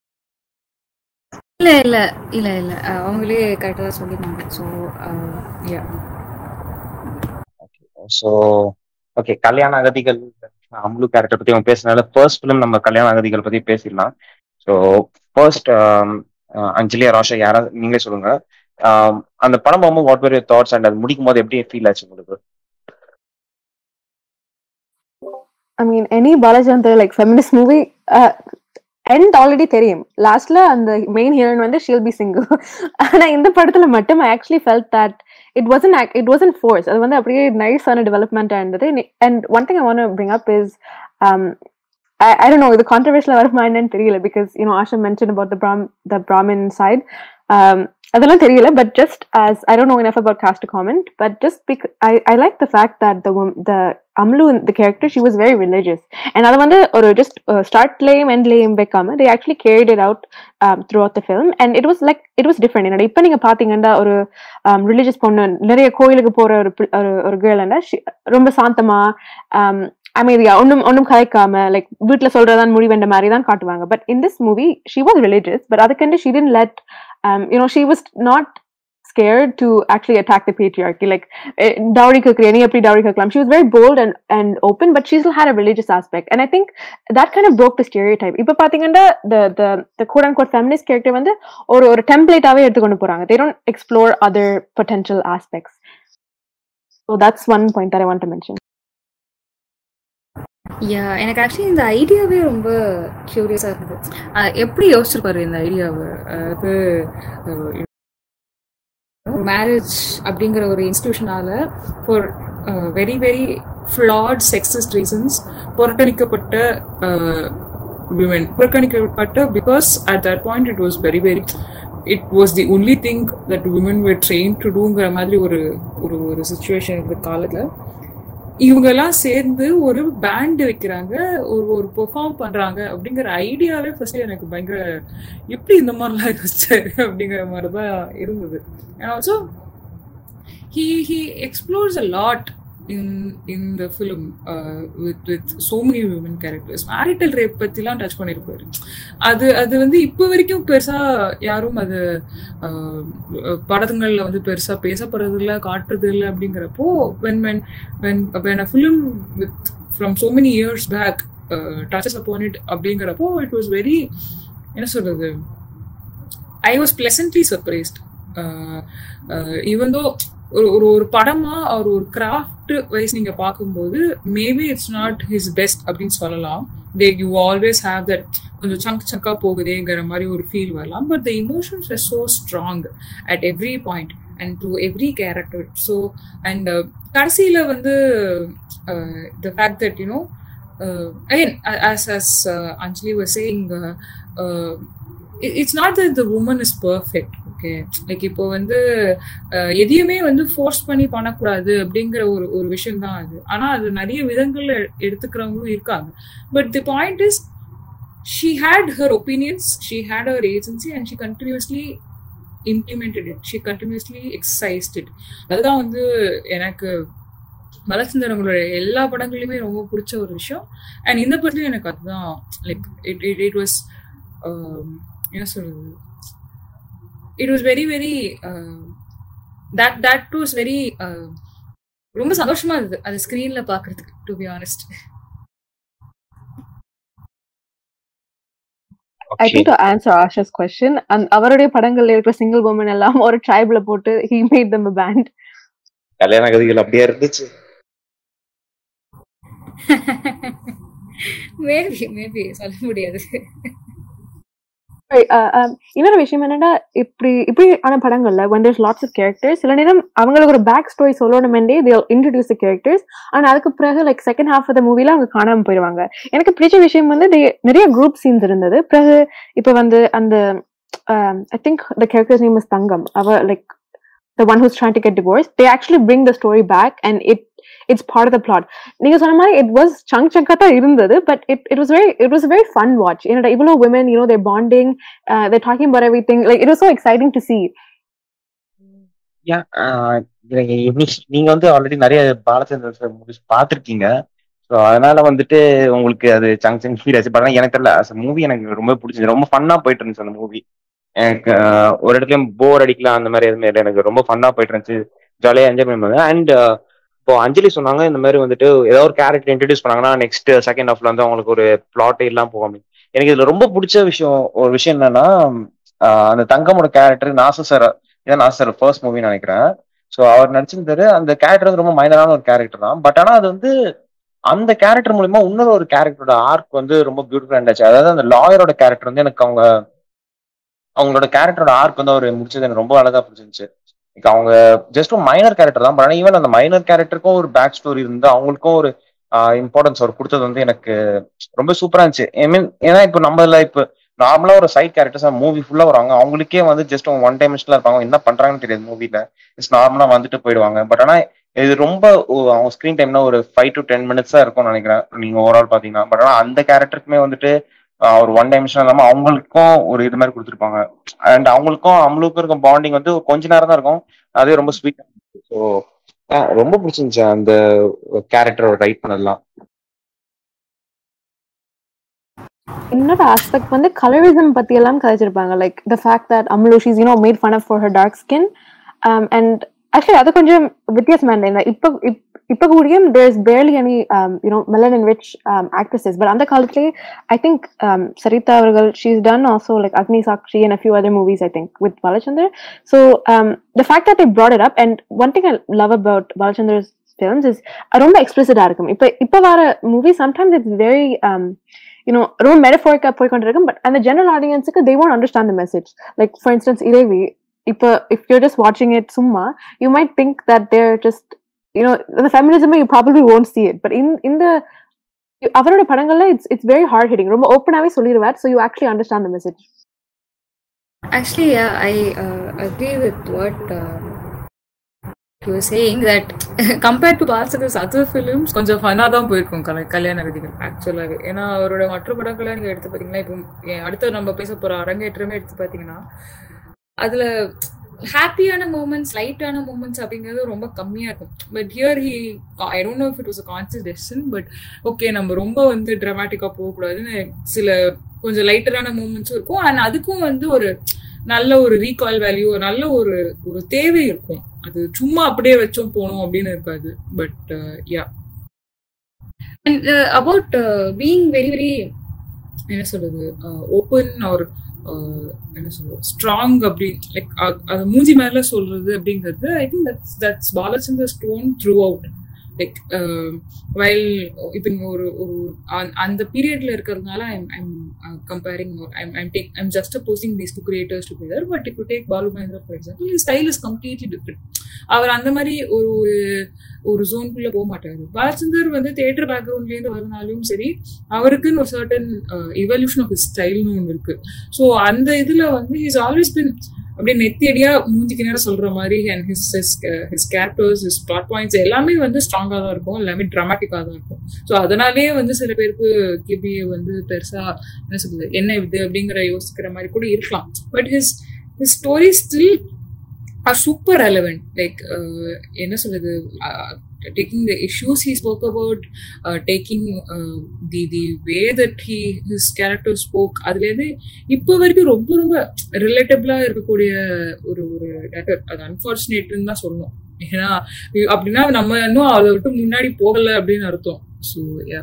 இல்ல இல்ல இல்ல இல்ல அஹ் அவங்களே கரெக்டா தான் சொல்லிருந்தாங்க ஸோ யா ஸோ ஓகே கல்யாண அகதிகள் அம்லு கேரக்டர் பத்தி அவங்க பேசுனால ஃபர்ஸ்ட் ஃபிலிம் நம்ம கல்யாண அகதிகள் பத்தி பேசிடலாம் ஸோ ஃபர்ஸ்ட் அஞ்சலி ராஷா யாராவது நீங்களே சொல்லுங்க Um, அந்த படம் போகும்போது வாட் வேர் தாட்ஸ் அண்ட் அது முடிக்கும் போது எப்படி ஃபீல் ஆச்சு உங்களுக்கு I mean, any Balajantha like feminist movie, uh, end already தெரியும் லாஸ்ட்ல அந்த மெயின் ஹீரோயின் வந்து ஷீல் பி சிங்கிள் ஆனா இந்த படத்துல மட்டும் I actually felt that it wasn't it wasn't force அது வந்து அப்படியே நைஸான டெவலப்மெண்ட்டாக இருந்தது and one thing I want bring up is I, I don't know the controversial வருமா என்னன்னு தெரியல because you know Asha mentioned about the Brahm the Brahmin side um அதெல்லாம் தெரியல but just as I don't know enough about caste to comment but just because I, I like the fact that the wom- the Amlu the character she was very religious and அது வந்து ஒரு just uh, start laying end laying வைக்காம they actually carried it out um, throughout the film and it was like it was different என்னோட இப்போ நீங்க பாத்தீங்கன்னா ஒரு religious பொண்ணு நிறைய கோயிலுக்கு போற ஒரு பிள்- ஒரு ஒரு கேர்ள் ரொம்ப சாந்தமா um, அமைதியா ஒன்னும் ஒன்னும் கலைக்காம லைக் வீட்ல சொல்றதான் முடிவென்ற மாதிரி தான் காட்டுவாங்க but in this movie she was religious but அதுக்கண்டு she didn't let you know she was not scared to actually attack the patriarchy like eh, dowry kukri any apni dowry kuklam she was very bold and and open but she still had a religious aspect and i think that kind of broke the stereotype இப்ப பாத்தீங்கன்னா the the the quote unquote feminist character வந்து ஒரு ஒரு டெம்ப்ளேட்டாவே எடுத்துக்கொண்டு போறாங்க they don't explore other potential aspects so that's one point that i want to mention யா எனக்கு actually இந்த ஐடியாவே ரொம்ப கியூரியஸாக இருந்தது அஹ் எப்படி யோசிச்சிருப்பாரு இந்த ஐடியாவை அது மேரேஜ் அப்படிங்கிற ஒரு இன்ஸ்டிடியூஷனால for very very flat sexist reasons புறக்கணிக்கப்பட்ட விமன் புறக்கணிக்கப்பட்ட because at that point it was very very it was the only thing that women were train to டூங்கிற மாதிரி ஒரு ஒரு ஒரு சுச்சுவேஷன் இந்த காலத்தில் இவங்க எல்லாம் சேர்ந்து ஒரு பேண்ட் வைக்கிறாங்க ஒரு ஒரு பெர்ஃபார்ம் பண்றாங்க அப்படிங்கிற ஐடியாவே ஃபர்ஸ்ட் எனக்கு பயங்கர எப்படி இந்த மாதிரிலாம் யோசிச்சாரு அப்படிங்கிற மாதிரி தான் இருந்தது and also he he explores a lot in in the film with with so many women characters marital rape பத்திலாம் டச் பண்ணியிருப்பாரு அது அது வந்து இப்போ வரைக்கும் பெருசா யாரும் அது ஆஹ், படங்கள்ல வந்து பெருசா பேசப்படுறது இல்ல காட்டுறது இல்ல அப்படிங்கிறப்போ when when when when a film with from so many years back touches upon it அப்படிங்கிறப்போ இட் வாஸ் வெரி என்ன சொல்றது I was pleasantly surprised even though ஒரு ஒரு ஒரு படமா அவர் ஒரு கிராஃப்ட் வைஸ் நீங்க பார்க்கும்போது maybe it's not his best அப்படின்னு சொல்லலாம் they you always have that கொஞ்சம் சங்க் சங்கா போகுதேங்கிற மாதிரி ஒரு ஃபீல் வரலாம் but the emotions are so strong at every point and through every character so and கடைசியில் வந்து the fact that you know again as as uh, Anjali was saying uh, uh, it- it's not that the woman is perfect okay like இப்போ வந்து அஹ், எதையுமே வந்து force பண்ணி பண்ணக்கூடாது அப்படிங்கிற ஒரு ஒரு விஷயம் தான் அது ஆனா அது நிறைய விதங்கள்ல எடுத்துக்கிறவங்களும் இருக்காங்க but the point is she had her opinions she had her agency and she continuously implemented it she continuously exercised it அதுதான் வந்து எனக்கு மலச்சந்திரங்களோட எல்லா படங்களையுமே ரொம்ப பிடிச்ச ஒரு விஷயம் அண்ட் இந்த படத்துலயும் எனக்கு அதுதான் like it it it was என்ன சொல்றது it was very very that that was very ரொம்ப சந்தோஷமா இருந்தது அது ஸ்கிரீன்ல பாக்குறதுக்கு to be honest I think to answer Asha's question, and அவருடைய படங்கள்ல இருக்கிற சிங்கிள் women எல்லாம் ஒரு ட்ரைப்ல போட்டு he made them a band. கல்யாண கதிகள் அப்படியே இருந்துச்சு மேபி மேபி சொல்ல முடியாது Right, uh, um, இன்னொரு விஷயம் என்னன்னா இப்படி இப்படி ஆன படங்கள்ல when there's lots of characters சில நேரம் அவங்களுக்கு ஒரு பேக் ஸ்டோரி சொல்லணுமெண்டே they introduce the characters ஆனா அதுக்கு பிறகு like second half of the மூவில அவங்க காணாம போயிடுவாங்க எனக்கு பிடிச்ச விஷயம் வந்து they- நிறைய குரூப் சீன்ஸ் இருந்தது பிறகு இப்ப வந்து அந்த I think the characters name is Thangam அவ like the one who's trying to get divorced they actually bring the story back and it it's part of the plot நீங்க சொன்ன மாதிரி it was chunk chunk தான் இருந்தது but it it was very it was a very fun watch என்னோட இவ்வளோ women you know they're bonding uh, they're talking about everything like it was so exciting to see Yeah, ஆஹ் நீங்க நீ- நீங்க வந்து already நிறைய Balachandran sir movies பார்த்துருக்கீங்க so அதனால வந்துட்டு உங்களுக்கு அது சங் சங் ஃபீல் ஆச்சு பட் ஆனா எனக்கு தெரியல அஸ் மூவி எனக்கு ரொம்ப பிடிச்சது ரொம்ப ஃபன்னா போயிட்டு இருந்துச்சு அந்த மூவி எனக்கு ஆஹ் ஒரு இடத்துலயும் போர் அடிக்கலாம் அந்த மாதிரி எதுவுமே இல்லை எனக்கு ரொம்ப ஃபன்னா போயிட்டு இருந்துச்சு ஜாலியாக என்ஜாய் பண்ணுவாங்க அண்ட் இப்போ அஞ்சலி சொன்னாங்க இந்த மாதிரி வந்துட்டு ஏதோ ஒரு கேரக்டர் இன்ட்ரடியூஸ் பண்ணாங்கன்னா நெக்ஸ்ட் செகண்ட் ஹாஃப்ல வந்து அவங்களுக்கு ஒரு பிளாட்டே எல்லாம் போகும் அப்படின்னு. எனக்கு இதுல ரொம்ப பிடிச்ச விஷயம் ஒரு விஷயம் என்னன்னா ஆஹ் அந்த தங்கமோட கேரக்டர் நாச சார் இதான் நாச சார் ஃபர்ஸ்ட் மூவின்னு நினைக்கிறேன் ஸோ அவர் நடிச்சிருந்தாரு அந்த கேரக்டர் வந்து ரொம்ப மைனரான ஒரு கேரக்டர் தான் பட் ஆனா அது வந்து அந்த கேரக்டர் மூலியமா இன்னொரு ஒரு கேரக்டரோட ஆர்க் வந்து ரொம்ப பியூட்டிஃபுல்லா இருந்துச்சு அதாவது அந்த லாயரோட கேரக்டர் வந்து எனக்கு அவங்க அவங்களோட கேரக்டரோட ஆர்க் வந்து அவர் முடிச்சது எனக்கு ரொம்ப அழகா பிடிச்சிருந்துச்சு Like அவங்க ஜஸ்ட் ஒரு மைனர் கேரக்டர் தான் பட் ஆனால் ஈவன் அந்த மைனர் கேரக்டருக்கும் ஒரு பேக் ஸ்டோரி இருந்து அவங்களுக்கும் ஒரு இம்பார்ட்டன்ஸ் அவர் கொடுத்தது வந்து எனக்கு ரொம்ப சூப்பரா இருந்துச்சு ஐ மீன் ஏன்னா இப்போ நம்மள இப்போ நார்மலா ஒரு சைட் கேரக்டர்ஸ் மூவி ஃபுல்லா வராங்க அவங்களுக்கே வந்து ஜஸ்ட் ஒன் டைமென்ஷன்ல இருப்பாங்க என்ன பண்றாங்கன்னு தெரியாது மூவில இட்ஸ் நார்மலா வந்துட்டு போயிடுவாங்க பட் ஆனா இது ரொம்ப ஒ- அவங்க ஸ்கிரீன் டைம்னா ஒரு ஃபைவ் டு டென் மினிட்ஸ் தான் இருக்கும்னு நினைக்கிறேன் நீங்க ஓவரால் பாத்தீங்கன்னா பட் ஆனா அந்த கேரக்டருக்குமே வந்துட்டு ஆஹ் ஒரு ஒன் டைமென்ஷன் இல்லாம அவங்களுக்கும் ஒரு இது மாதிரி கொடுத்துருப்பாங்க அண்ட் அவங்களுக்கும் அவங்களுக்கும் இருக்கும் பாண்டிங் வந்து கொஞ்ச நேரம் தான் இருக்கும் அதே ரொம்ப ஸ்வீட் ஸோ ரொம்ப பிடிச்சிருந்துச்சு அந்த கேரக்டரோட ரைட் பண்ணதெல்லாம் இன்னொரு ஆஸ்பெக்ட் வந்து கலரிசம் பத்தி எல்லாம் கதைச்சிருப்பாங்க like the fact that Amlu she's you know made fun for her dark skin and actually அது கொஞ்சம் வித்தியாசமா இருந்தது இப்போ இப்- இப்போ கூடியும் there is barely any you know melanin rich actresses but அந்த காலத்துலேயே ஐ திங்க் சரிதா அவர்கள் she's ton also like Agni Sakshi and few other movies I think with Balachander so the fact that I brought it up and one thing I love about Balachander's films is ரொம்ப எக்ஸ்பிளிசிட்டா இருக்கும் இப்போ இப்போ வர movie sometimes it's very you know ரொம்ப மெடஃபோரிக்கா போய் கொண்டிருக்கும் பட் அந்த ஜெனரல் ஆடியன்ஸுக்கு they won't understand the message like for instance Iraivi இப்போ இஃப் யூர் ஜஸ்ட் வாட்சிங் இட் சும்மா you might think that there just you know இந்த ஃபெமினிசமே you probably won't see it but in இந்த அவரோட படங்கள்ல it's it's very hard hitting ரொம்ப ஓப்பனாவே சொல்லிடுவார் so you actually understand the message Actually, yeah, I uh, agree with what uh, you were saying that compared to Balsaka's other films, கொஞ்சம் ஃபன்னாக தான் போயிருக்கும் கல கல்யாண விதிகள் ஆக்சுவலாகவே ஏன்னா அவரோட மற்ற படங்களை நீங்கள் எடுத்து பார்த்தீங்கன்னா இப்போ எ- அடுத்து நம்ம பேச போகிற அரங்கேற்றமே எடுத்து பார்த்தீங்கன்னா அதில் ஹாப்பியான மூமெண்ட்ஸ் லைட்டான மூமெண்ட்ஸ் அப்படிங்கிறது ரொம்ப கம்மியாக இருக்கும் but here he I don't know if it was a conscious decision but okay நம்ம ரொம்ப வந்து ட்ராமாட்டிக்காக போகக்கூடாதுன்னு சில கொஞ்சம் லைட்டரான மூமெண்ட்ஸும் இருக்கும் அண்ட் அதுக்கும் வந்து ஒரு நல்ல ஒரு ரீகால் வேல்யூ நல்ல ஒரு ஒரு தேவை இருக்கும் அது சும்மா அப்படியே வச்சோம் போனோம் அப்படின்னு இருக்காது but yeah and about being very very என்ன சொல்றது ஓப்பன் ஒரு என்ன சொல்றது ஸ்ட்ராங் அப்படி லைக் அது மூஞ்சி மேல சொல்றது அப்படிங்கிறது I think that's that's Balachander stone throughout like while இப்போ இங்க ஒரு ஒரு அந்த- அந்த பீரியட்ல இருக்கிறதுனால I'm I'm comparing I'm I'm take I'm just posing these two creators together but இப்போ take Balu Mahendra for example style is completely different அவர் அந்த மாதிரி ஒரு ஒரு- ஒரு ஜோனுக்குள்ள போக மாட்டாரு பாலச்சந்தர் வந்து தியேட்டர் பேக்ரவுண்ட்லேருந்து வரனாலும் சரி அவருக்குன்னு ஒரு சர்டன் இவல்யூஷன் ஆஃப் ஸ்டைல்னு ஒன்று இருக்கு ஸோ அந்த இதுல வந்து இஸ் ஆல்வேஸ் பின் அப்படியே நெத்தியடியா மூஞ்சிக்கு நேரம் சொல்ற மாதிரி and his his his characters his plot points எல்லாமே வந்து ஸ்ட்ராங்காக தான் இருக்கும் எல்லாமே ட்ராமாட்டிக்காக தான் இருக்கும் ஸோ அதனாலேயே வந்து சில பேருக்கு கிபி வந்து பெருசா என்ன சொல்றது என்ன இது அப்படிங்கிற யோசிக்கிற மாதிரி கூட இருக்கலாம் but his his story still are super relevant like என்ன சொல்றது taking the issues he spoke about taking the the way that he his character spoke அதுலேருந்து இப்போ வரைக்கும் ரொம்ப ரொம்ப ரிலேட்டபிளா இருக்கக்கூடிய ஒரு ஒரு டேரக்டர் அது அன்பார்ச்சுனேட்னு தான் சொல்லணும் ஏன்னா இ- அப்படின்னா நம்ம இன்னும் அதை விட்டு முன்னாடி போகல அப்படின்னு அர்த்தம் ஸோ யா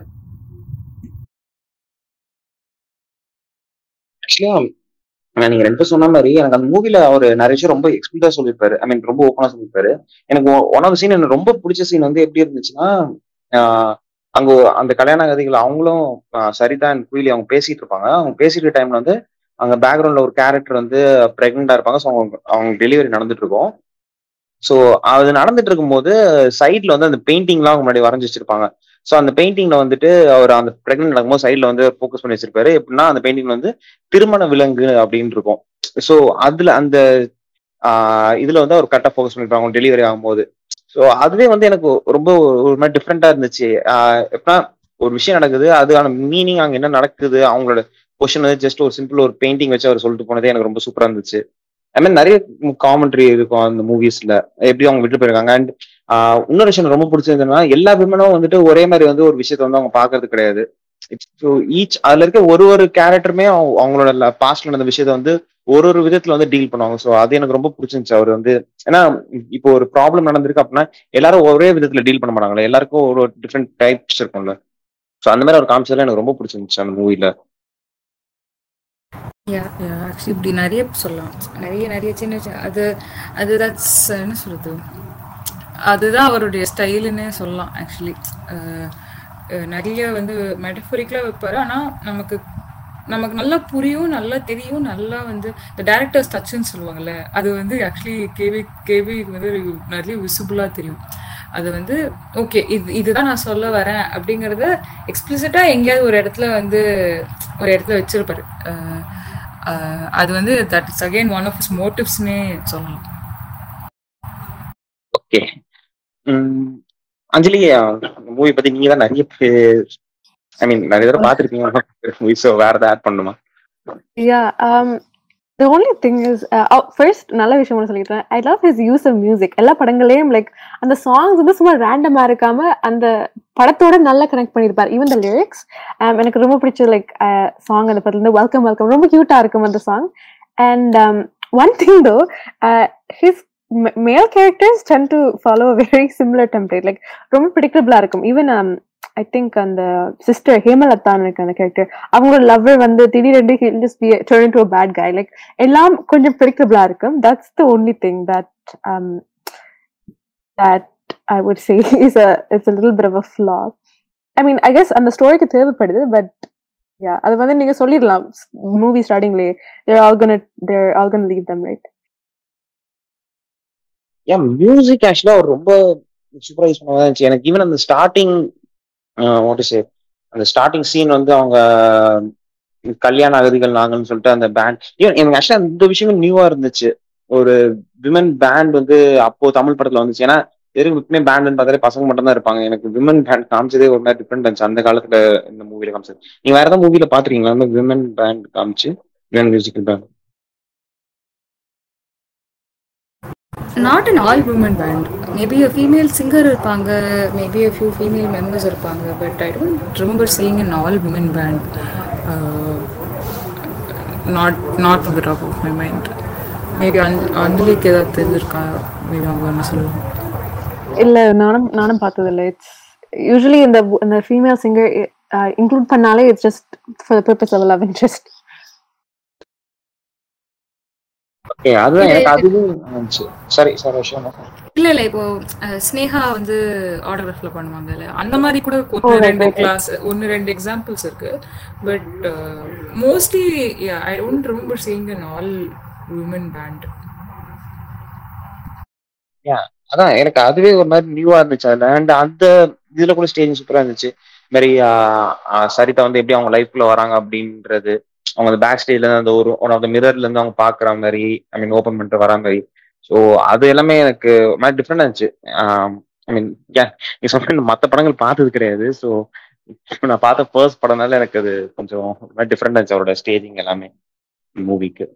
ஆக்சுவலா நீங்க ரெண்டு பேரும் சொன்ன மாதிரி எனக்கு அந்த மூவில அவர் நிறைய விஷயம் ரொம்ப எக்ஸ்பிளா சொல்லியிருப்பாரு ஐ மீன் ரொம்ப ஓப்பனா சொல்லியிருப்பாரு எனக்கு ஒன் ஆஃப் சீன் எனக்கு ரொம்ப பிடிச்ச சீன் வந்து எப்படி இருந்துச்சுன்னா ஆஹ் அங்க அந்த கல்யாண கதைகள் அவங்களும் ஆஹ் சரிதா அண்ட் குயிலி அவங்க பேசிட்டு இருப்பாங்க அவங்க பேசிட்டு டைம்ல வந்து அங்க பேக்ரவுண்ட்ல ஒரு கேரக்டர் வந்து பிரெக்னெண்டா இருப்பாங்க ஸோ அவங்க அவங்க டெலிவரி நடந்துட்டு இருக்கும் ஸோ அது நடந்துட்டு இருக்கும்போது சைட்ல வந்து அந்த பெயிண்டிங்லாம் அவங்க முன்னாடி வரைஞ்சி வச்சிருப்பாங்க ஸோ அந்த பெயிண்டிங்ல வந்துட்டு அவர் அந்த பிரெக்னென்ட் நடக்கும்போது சைட்ல வந்து ஃபோக்கஸ் பண்ணி வச்சிருப்பாரு எப்படின்னா அந்த பெயிண்டிங் வந்து திருமண விலங்கு அப்படின்னு இருக்கும் ஸோ அதுல அந்த ஆஹ் இதுல வந்து அவர் கரெக்டா ஃபோக்கஸ் பண்ணிருப்பாங்க டெலிவரி ஆகும்போது ஸோ அதுவே வந்து எனக்கு ரொம்ப ஒரு மாதிரி டிஃப்ரெண்டா இருந்துச்சு ஆஹ் எப்படின்னா ஒரு விஷயம் நடக்குது அதுக்கான மீனிங் அங்க என்ன நடக்குது அவங்களோட கொஷன் ஜஸ்ட் ஒரு சிம்பிள் ஒரு பெயிண்டிங் வச்சு அவர் சொல்லிட்டு போனதே எனக்கு ரொம்ப சூப்பரா இருந்துச்சு அது மாதிரி நிறைய காமெண்ட்ரி இருக்கும் அந்த மூவிஸ்ல எப்படி அவங்க விட்டு போயிருக்காங்க அண்ட் இன்னொரு விஷயம் எனக்கு ரொம்ப பிடிச்சதுன்னா எல்லா விமனும் வந்துட்டு ஒரே மாதிரி வந்து ஒரு விஷயத்த வந்து அவங்க பாக்குறது கிடையாது ஈச் அதுல இருக்க ஒரு ஒரு கேரக்டருமே அவங்களோட பாஸ்ட்ல நடந்த விஷயத்த வந்து ஒரு ஒரு விதத்துல வந்து டீல் பண்ணுவாங்க ஸோ அது எனக்கு ரொம்ப பிடிச்சிருந்துச்சு அவர் வந்து ஏன்னா இப்போ ஒரு ப்ராப்ளம் நடந்திருக்கு அப்படின்னா எல்லாரும் ஒரே விதத்துல டீல் பண்ண மாட்டாங்களே எல்லாருக்கும் ஒரு டிஃப்ரெண்ட் டைப்ஸ் இருக்கும்ல ஸோ அந்த மாதிரி ஒரு காமிச்சதுல எனக்கு ரொம்ப பிடிச்சிருந்துச்சு அந்த மூவில யா யா ஆக்சுவலி இப்படி நிறைய சொல்லலாம் நிறைய நிறைய சின்ன சின்ன அது அது தட்ஸ் என்ன சொல்றது அதுதான் அவருடைய ஸ்டைலுன்னே சொல்லலாம் ஆக்சுவலி நிறைய வந்து மெட்டஃபரிக்கலாக வைப்பாரு ஆனால் நமக்கு நமக்கு நல்லா புரியும் நல்லா தெரியும் நல்லா வந்து இந்த டேரக்டர்ஸ் டச்சுன்னு சொல்லுவாங்கல்ல அது வந்து ஆக்சுவலி கேவி கேவி வந்து நிறைய விசிபிளாக தெரியும் அது வந்து ஓகே இது இதுதான் நான் சொல்ல வரேன் அப்படிங்கிறத எக்ஸ்பிளிசிட்டாக எங்கேயாவது ஒரு இடத்துல வந்து ஒரு இடத்துல வச்சிருப்பாரு அது வந்து that is again one of is மோட்டிவ்ஸ்னே சொல்லலாம் ஓகே அஞ்சலி மூவி பத்தி நீங்க தான் நிறைய ஐ மீன் நிறைய தடவை பாத்திருக்கீங்க மூவி ஸோ வேற ஏதாவது ஆட் பண்ணுமா யா the only thing is uh, oh, first நல்ல விஷயம் ஒன்று சொல்லிடுறேன் I love his use of music எல்லா படங்களையும் லைக் அந்த சாங்ஸ் வந்து சும்மா ரேண்டமா இருக்காம அந்த படத்தோட நல்லா கனெக்ட் பண்ணியிருப்பார் ஈவன் த லிரிக்ஸ் எனக்கு ரொம்ப பிடிச்ச லைக் சாங் அந்த படத்துல இருந்து வெல்கம் வெல்கம் ரொம்ப கியூட்டா இருக்கும் அந்த song and one thing though his male characters tend to follow very similar template like ரொம்ப ப்ரிடிக்டபிளா இருக்கும் ஈவன் ஐ திங்க் அந்த சிஸ்டர் ஹேமலதான் இருக்கு அந்த கேரக்டர் அவங்களோட லவ்வர் வந்து திடீரென்று he'll just be turn to bad guy like எல்லாம் கொஞ்சம் ப்ரிடிக்டபிளா இருக்கும் that's the only thing that that I would say is a it's little bit of a flaw I mean I guess அந்த ஸ்டோரிக்கு தேவைப்படுது but yeah அது வந்து நீங்க சொல்லிடலாம் மூவி ஸ்டார்டிங்லேயே they're all gone they're all gone leave them right ஏன் music ஆக்சுவலா அவர் ரொம்ப சூப்பரா யூஸ் பண்ணதா இருந்துச்சு எனக்கு ஈவன் அந்த ஸ்டார்டிங் வாட் இஸ் அந்த ஸ்டார்டிங் சீன் வந்து அவங்க கல்யாண அகதிகள் நாங்கன்னு சொல்லிட்டு அந்த பேண்ட் ஈவன் எனக்கு ஆக்சுவலா இந்த விஷயமும் நியூவா இருந்துச்சு ஒரு விமன் பேண்ட் வந்து அப்போ தமிழ் படத்துல வந்துச்சு ஏன்னா வெறும் எப்பவுமே பேண்ட்னு பார்த்தாலே பசங்க மட்டும் தான் இருப்பாங்க எனக்கு விமன் பேண்ட் காமிச்சதே ஒரு மாதிரி டிஃப்ரெண்ட் இருந்துச்சு அந்த காலத்துல இந்த மூவில காமிச்சது நீங்க வேற ஏதாவது மூவில பாத்துருக்கீங்களா அந்த விமன் பேண்ட் காமிச்சு women musical band not an all woman band maybe a female singer இருப்பாங்க maybe a few female members இருப்பாங்க but I don't remember seeing an all woman band not not the top of my mind maybe அந் அஞ்சலிக்கு ஏதாவது தெரிஞ்சிருக்கா maybe அவங்க என்ன சொல்லுவாங்க இல்ல நானும் நானும் பார்த்தது இல்லை இட்ஸ் யூஸ்வலி இந்த இந்த ஃபீமேல் சிங்கர் இன்க்ளூட் பண்ணாலே it's just for purpose of love interest okay அதுதான் எனக்கு அதுவும் இருந்துச்சு சரி சார் விஷயம் இல்ல இல்ல இப்போ ஸ்னேகா வந்து ஆட்டோகிராஃப்ல பண்ணுவாங்கல்ல அந்த மாதிரி கூட ஒன்று ரெண்டு கிளாஸ் ஒன்னு ரெண்டு எக்ஸாம்பிள்ஸ் இருக்கு but mostly I don't remember seeing an all woman band அதான் எனக்கு அதுவே ஒரு மாதிரி நியூவா இருந்துச்சு அதுல அண்ட் அந்த இதுல கூட ஸ்டேஜ் சூப்பரா இருந்துச்சு மாதிரி சரிதா வந்து எப்படி அவங்க லைஃப்ல வராங்க அப்படின்றது அவங்க அந்த பேக் ஸ்டேஜ்ல இருந்து அந்த ஒரு ஒன் ஆஃப் த மிரர்ல இருந்து அவங்க பாக்குற மாதிரி ஐ மீன் ஓப்பன் பண்ணிட்டு வரா மாதிரி ஸோ அது எல்லாமே எனக்கு மாதிரி டிஃப்ரெண்டா இருந்துச்சு ஐ மீன் நீ சொன்ன மற்ற படங்கள் பார்த்தது கிடையாது ஸோ நான் பார்த்த ஃபர்ஸ்ட் படம்னால எனக்கு அது கொஞ்சம் டிஃப்ரெண்டா இருந்துச்சு அவரோட ஸ்டேஜிங் எல்லாமே மூவிக்கு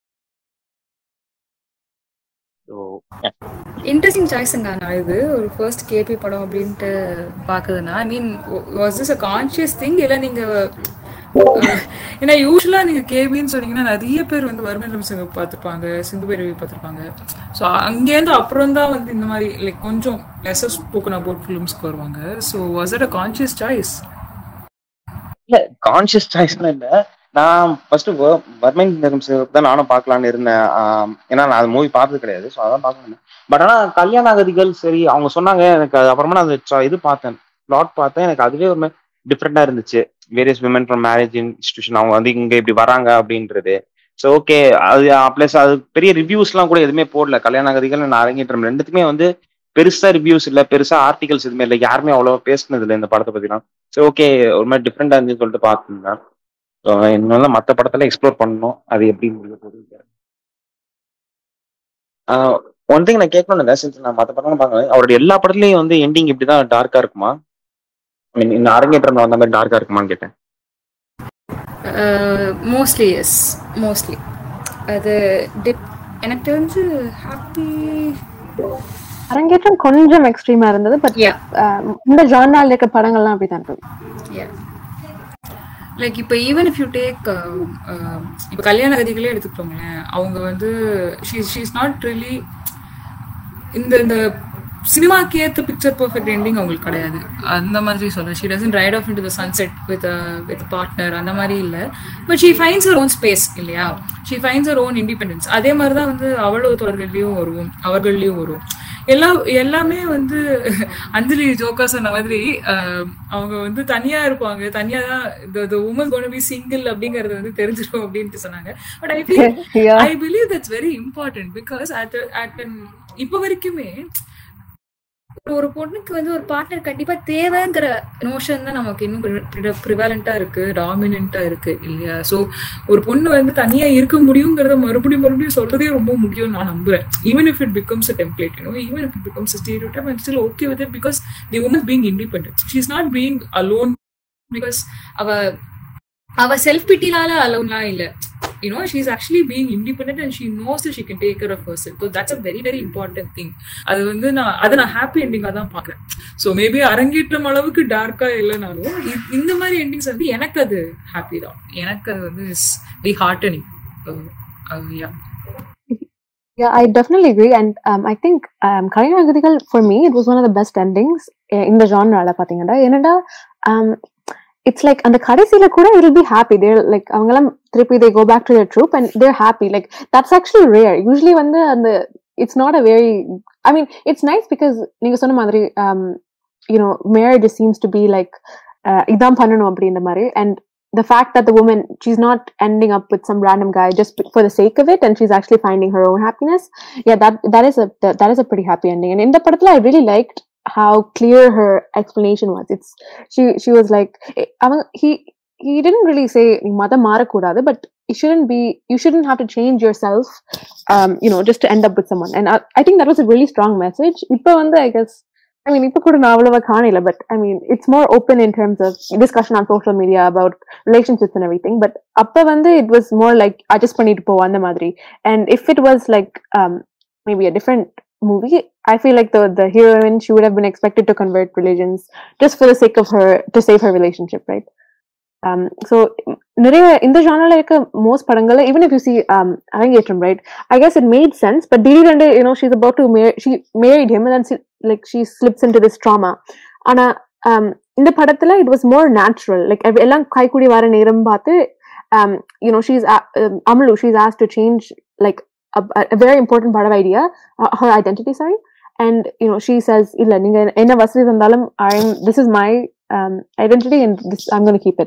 இன்ட்ரெஸ்டிங் சாய்ஸுங்க நான் இது ஒரு ஃபர்ஸ்ட் கேபி படம் அப்படின்ட்டு பார்க்குதுன்னா I mean was this a conscious thing இல்லை நீங்கள் ஏன்னா யூஸ்வலா நீங்க கேபின்னு சொன்னீங்கன்னா நிறைய பேர் வந்து வறுமையிலும் சிங்க பார்த்துருப்பாங்க சிந்து பேரவி பார்த்துருப்பாங்க ஸோ அங்கேருந்து அப்புறம் தான் வந்து இந்த மாதிரி லைக் கொஞ்சம் லெசர் ஸ்போக்கன் அபவுட் ஃபிலிம்ஸ்க்கு வருவாங்க so was it a conscious choice இல்ல கான்ஷியஸ் சாய்ஸ்லாம் இல்ல நான் ஃபர்ஸ்ட் வர்மை நிறம் தான் நானும் பார்க்கலான்னு இருந்தேன் ஏன்னா நான் அது மூவி பார்த்தது கிடையாது ஸோ அதான் பார்க்கணும் பட் ஆனா கல்யாண அகதிகள் சரி அவங்க சொன்னாங்க எனக்கு அப்புறமா நான் அந்த இது பார்த்தேன் பிளாட் பார்த்தேன் எனக்கு அதுவே ஒரு மாதிரி டிஃப்ரெண்டா இருந்துச்சு various women from marriage institution அவங்க வந்து இங்க இப்படி வராங்க அப்படின்றது ஸோ ஓகே அது பிளஸ் அது பெரிய ரிவ்யூஸ்லாம் கூட எதுவுமே போடல கல்யாண அகதிகள் நான் அரங்கேற்றம் ரெண்டுத்துக்குமே வந்து பெருசா ரிவ்யூஸ் இல்ல பெருசா ஆர்டிகல்ஸ் எதுவுமே இல்லை யாருமே அவ்வளோ பேசினது இல்லை இந்த படத்தை பத்திலாம் ஸோ ஓகே ஒரு மாதிரி டிஃப்ரெண்டா இருந்துன்னு சொல்லிட்டு பார்த்துருந்தேன் ஸோ இன்னும் மற்ற படத்துல எக்ஸ்ப்ளோர் பண்ணணும் அது எப்படி முடிய போகுது ஒன் திங் நான் கேட்கணும் since நான் மத்த படம் பார்க்கல அவருடைய எல்லா படத்துலயும் வந்து எண்டிங் இப்படிதான் டார்க்கா இருக்குமா ஐ மீன் இந்த அரங்கேற்றம் அந்த மாதிரி டார்க்கா இருக்குமான்னு கேட்டேன் மோஸ்ட்லி எஸ் மோஸ்ட்லி அது டிப் எனக்கு தெரிஞ்சு ஹாப்பி அரங்கேற்றம் கொஞ்சம் எக்ஸ்ட்ரீமா இருந்தது பட் யா இந்த ஜான்ரால இருக்க படங்கள்லாம் அப்படிதான் இருந்தது யா லைக் இப்போ ஈவன் இஃப் யூ டேக் இப்போ கல்யாண கதிகளே எடுத்துக்கிட்டோங்களேன் அவங்க வந்து ஷீ ஷீஸ் நாட் ரியலி இந்த இந்த சினிமாக்கு ஏற்ற பிக்சர் பர்ஃபெக்ட் எண்டிங் அவங்களுக்கு கிடையாது அந்த மாதிரி சொல்றேன் she doesn't ride off into the sunset with with partner அந்த மாதிரி இல்லை but she finds her own space இல்லையா she finds her own independence அதே மாதிரி தான் வந்து அவளோ தொடர்கள்லையும் வரும் அவர்கள்லையும் வரும் எல்லா எல்லாமே வந்து அஞ்சலி ஜோக்கா சொன்ன மாதிரி அஹ், அவங்க வந்து தனியா இருப்பாங்க தனியா தான் the woman gonna be single அப்படிங்கறது வந்து தெரிஞ்சிடும் அப்படின்ட்டு சொன்னாங்க but I think Yeah. I believe that's very important because at at இப்போ வரைக்குமே ஒரு பொண்ணுக்கு வந்து ஒரு பார்ட்னர் கண்டிப்பா தேவைங்கிற நோஷன் தான் நமக்கு இன்னும் ப்ரிவாலண்டா இருக்கு டாமினண்டா இருக்கு இல்லையா சோ ஒரு பொண்ணு வந்து தனியா இருக்க முடியுங்கிறத மறுபடியும் மறுபடியும் சொல்றதே ரொம்ப முக்கியம் நான் நம்புறேன் even if it becomes a template you know even if it becomes stereotype I'm still okay with it because the woman being independent she is not being alone because அவ அவ செல்ஃப் பிட்டினால அலோன்லாம் இல்ல you know she's actually being independent and she knows that she can take care of herself so that's a very very important thing அது வந்து நான் அதை நான் happy எண்டிங்கா தான் பாக்குறேன் ஸோ மேபி அரங்கேற்றம் அளவுக்கு டார்க்கா இல்லைனாலும் இ- இந்த மாதிரி எண்டிங்ஸ் வந்து எனக்கு அது ஹாப்பி தான் எனக்கு அது வந்து is very heartening yeah Yeah, I definitely agree, and um, I think um, Kalina Agadigal for me it was one of the best endings uh, in the genre. பாத்தீங்கன்னா என்னடா um, it's like அந்த கடைசியில கூட it will be happy. They're like அவங்கெல்லாம் திருப்பி they go back to their troop and they're happy. Like that's actually rare. Usually வந்து அந்த it's not a very I mean it's nice because நீங்க சொன்ன மாதிரி um, you know marriage seems to be like uh, இதான் பண்ணணும் அப்படின்ற மாதிரி and the fact that the woman she's not ending up with some random guy just for the sake of it and she's actually finding her own happiness yeah that that is a that, that is a pretty happy ending and in the particular i really liked how clear her explanation was it's she she was like eh, அவன்- he he didn't really say நீ மதம் மாறக்கூடாது but it shouldn't be you shouldn't have to change yourself um you know just to end up with someone and i, I think that was a really strong message இப்போ வந்து i guess I mean, இப்ப கூட நான் அவ்வளவா காணல but I mean, it's more open in terms of discussion on social media about relationships and everything. But அப்ப வந்து it was more like adjust பண்ணிட்டு போ அந்த மாதிரி. And if it was like um, maybe a different movie, I feel like the the heroine she would have been expected to convert religions just for the sake of her to save her relationship, right? Um, so நிறைய இந்த ஜானர்ல இருக்க most படங்கள்ல even if you see um, அரங்கேற்றம் right I guess it made sense but திடீரென்று you know she's about to marry she married him and then she, like she slips into this trauma ஆனா um, இந்த படத்துல it was more natural like ev- எல்லாம் கைக்கூடி வர நேரம் பார்த்து um, you know she's a- um, Amalu she's asked to change like a, a very important part of idea uh, her identity sorry and you know she says இல்ல நீங்க என்ன வசதி தந்தாலும் I'm this is my um, identity and this I'm going to keep it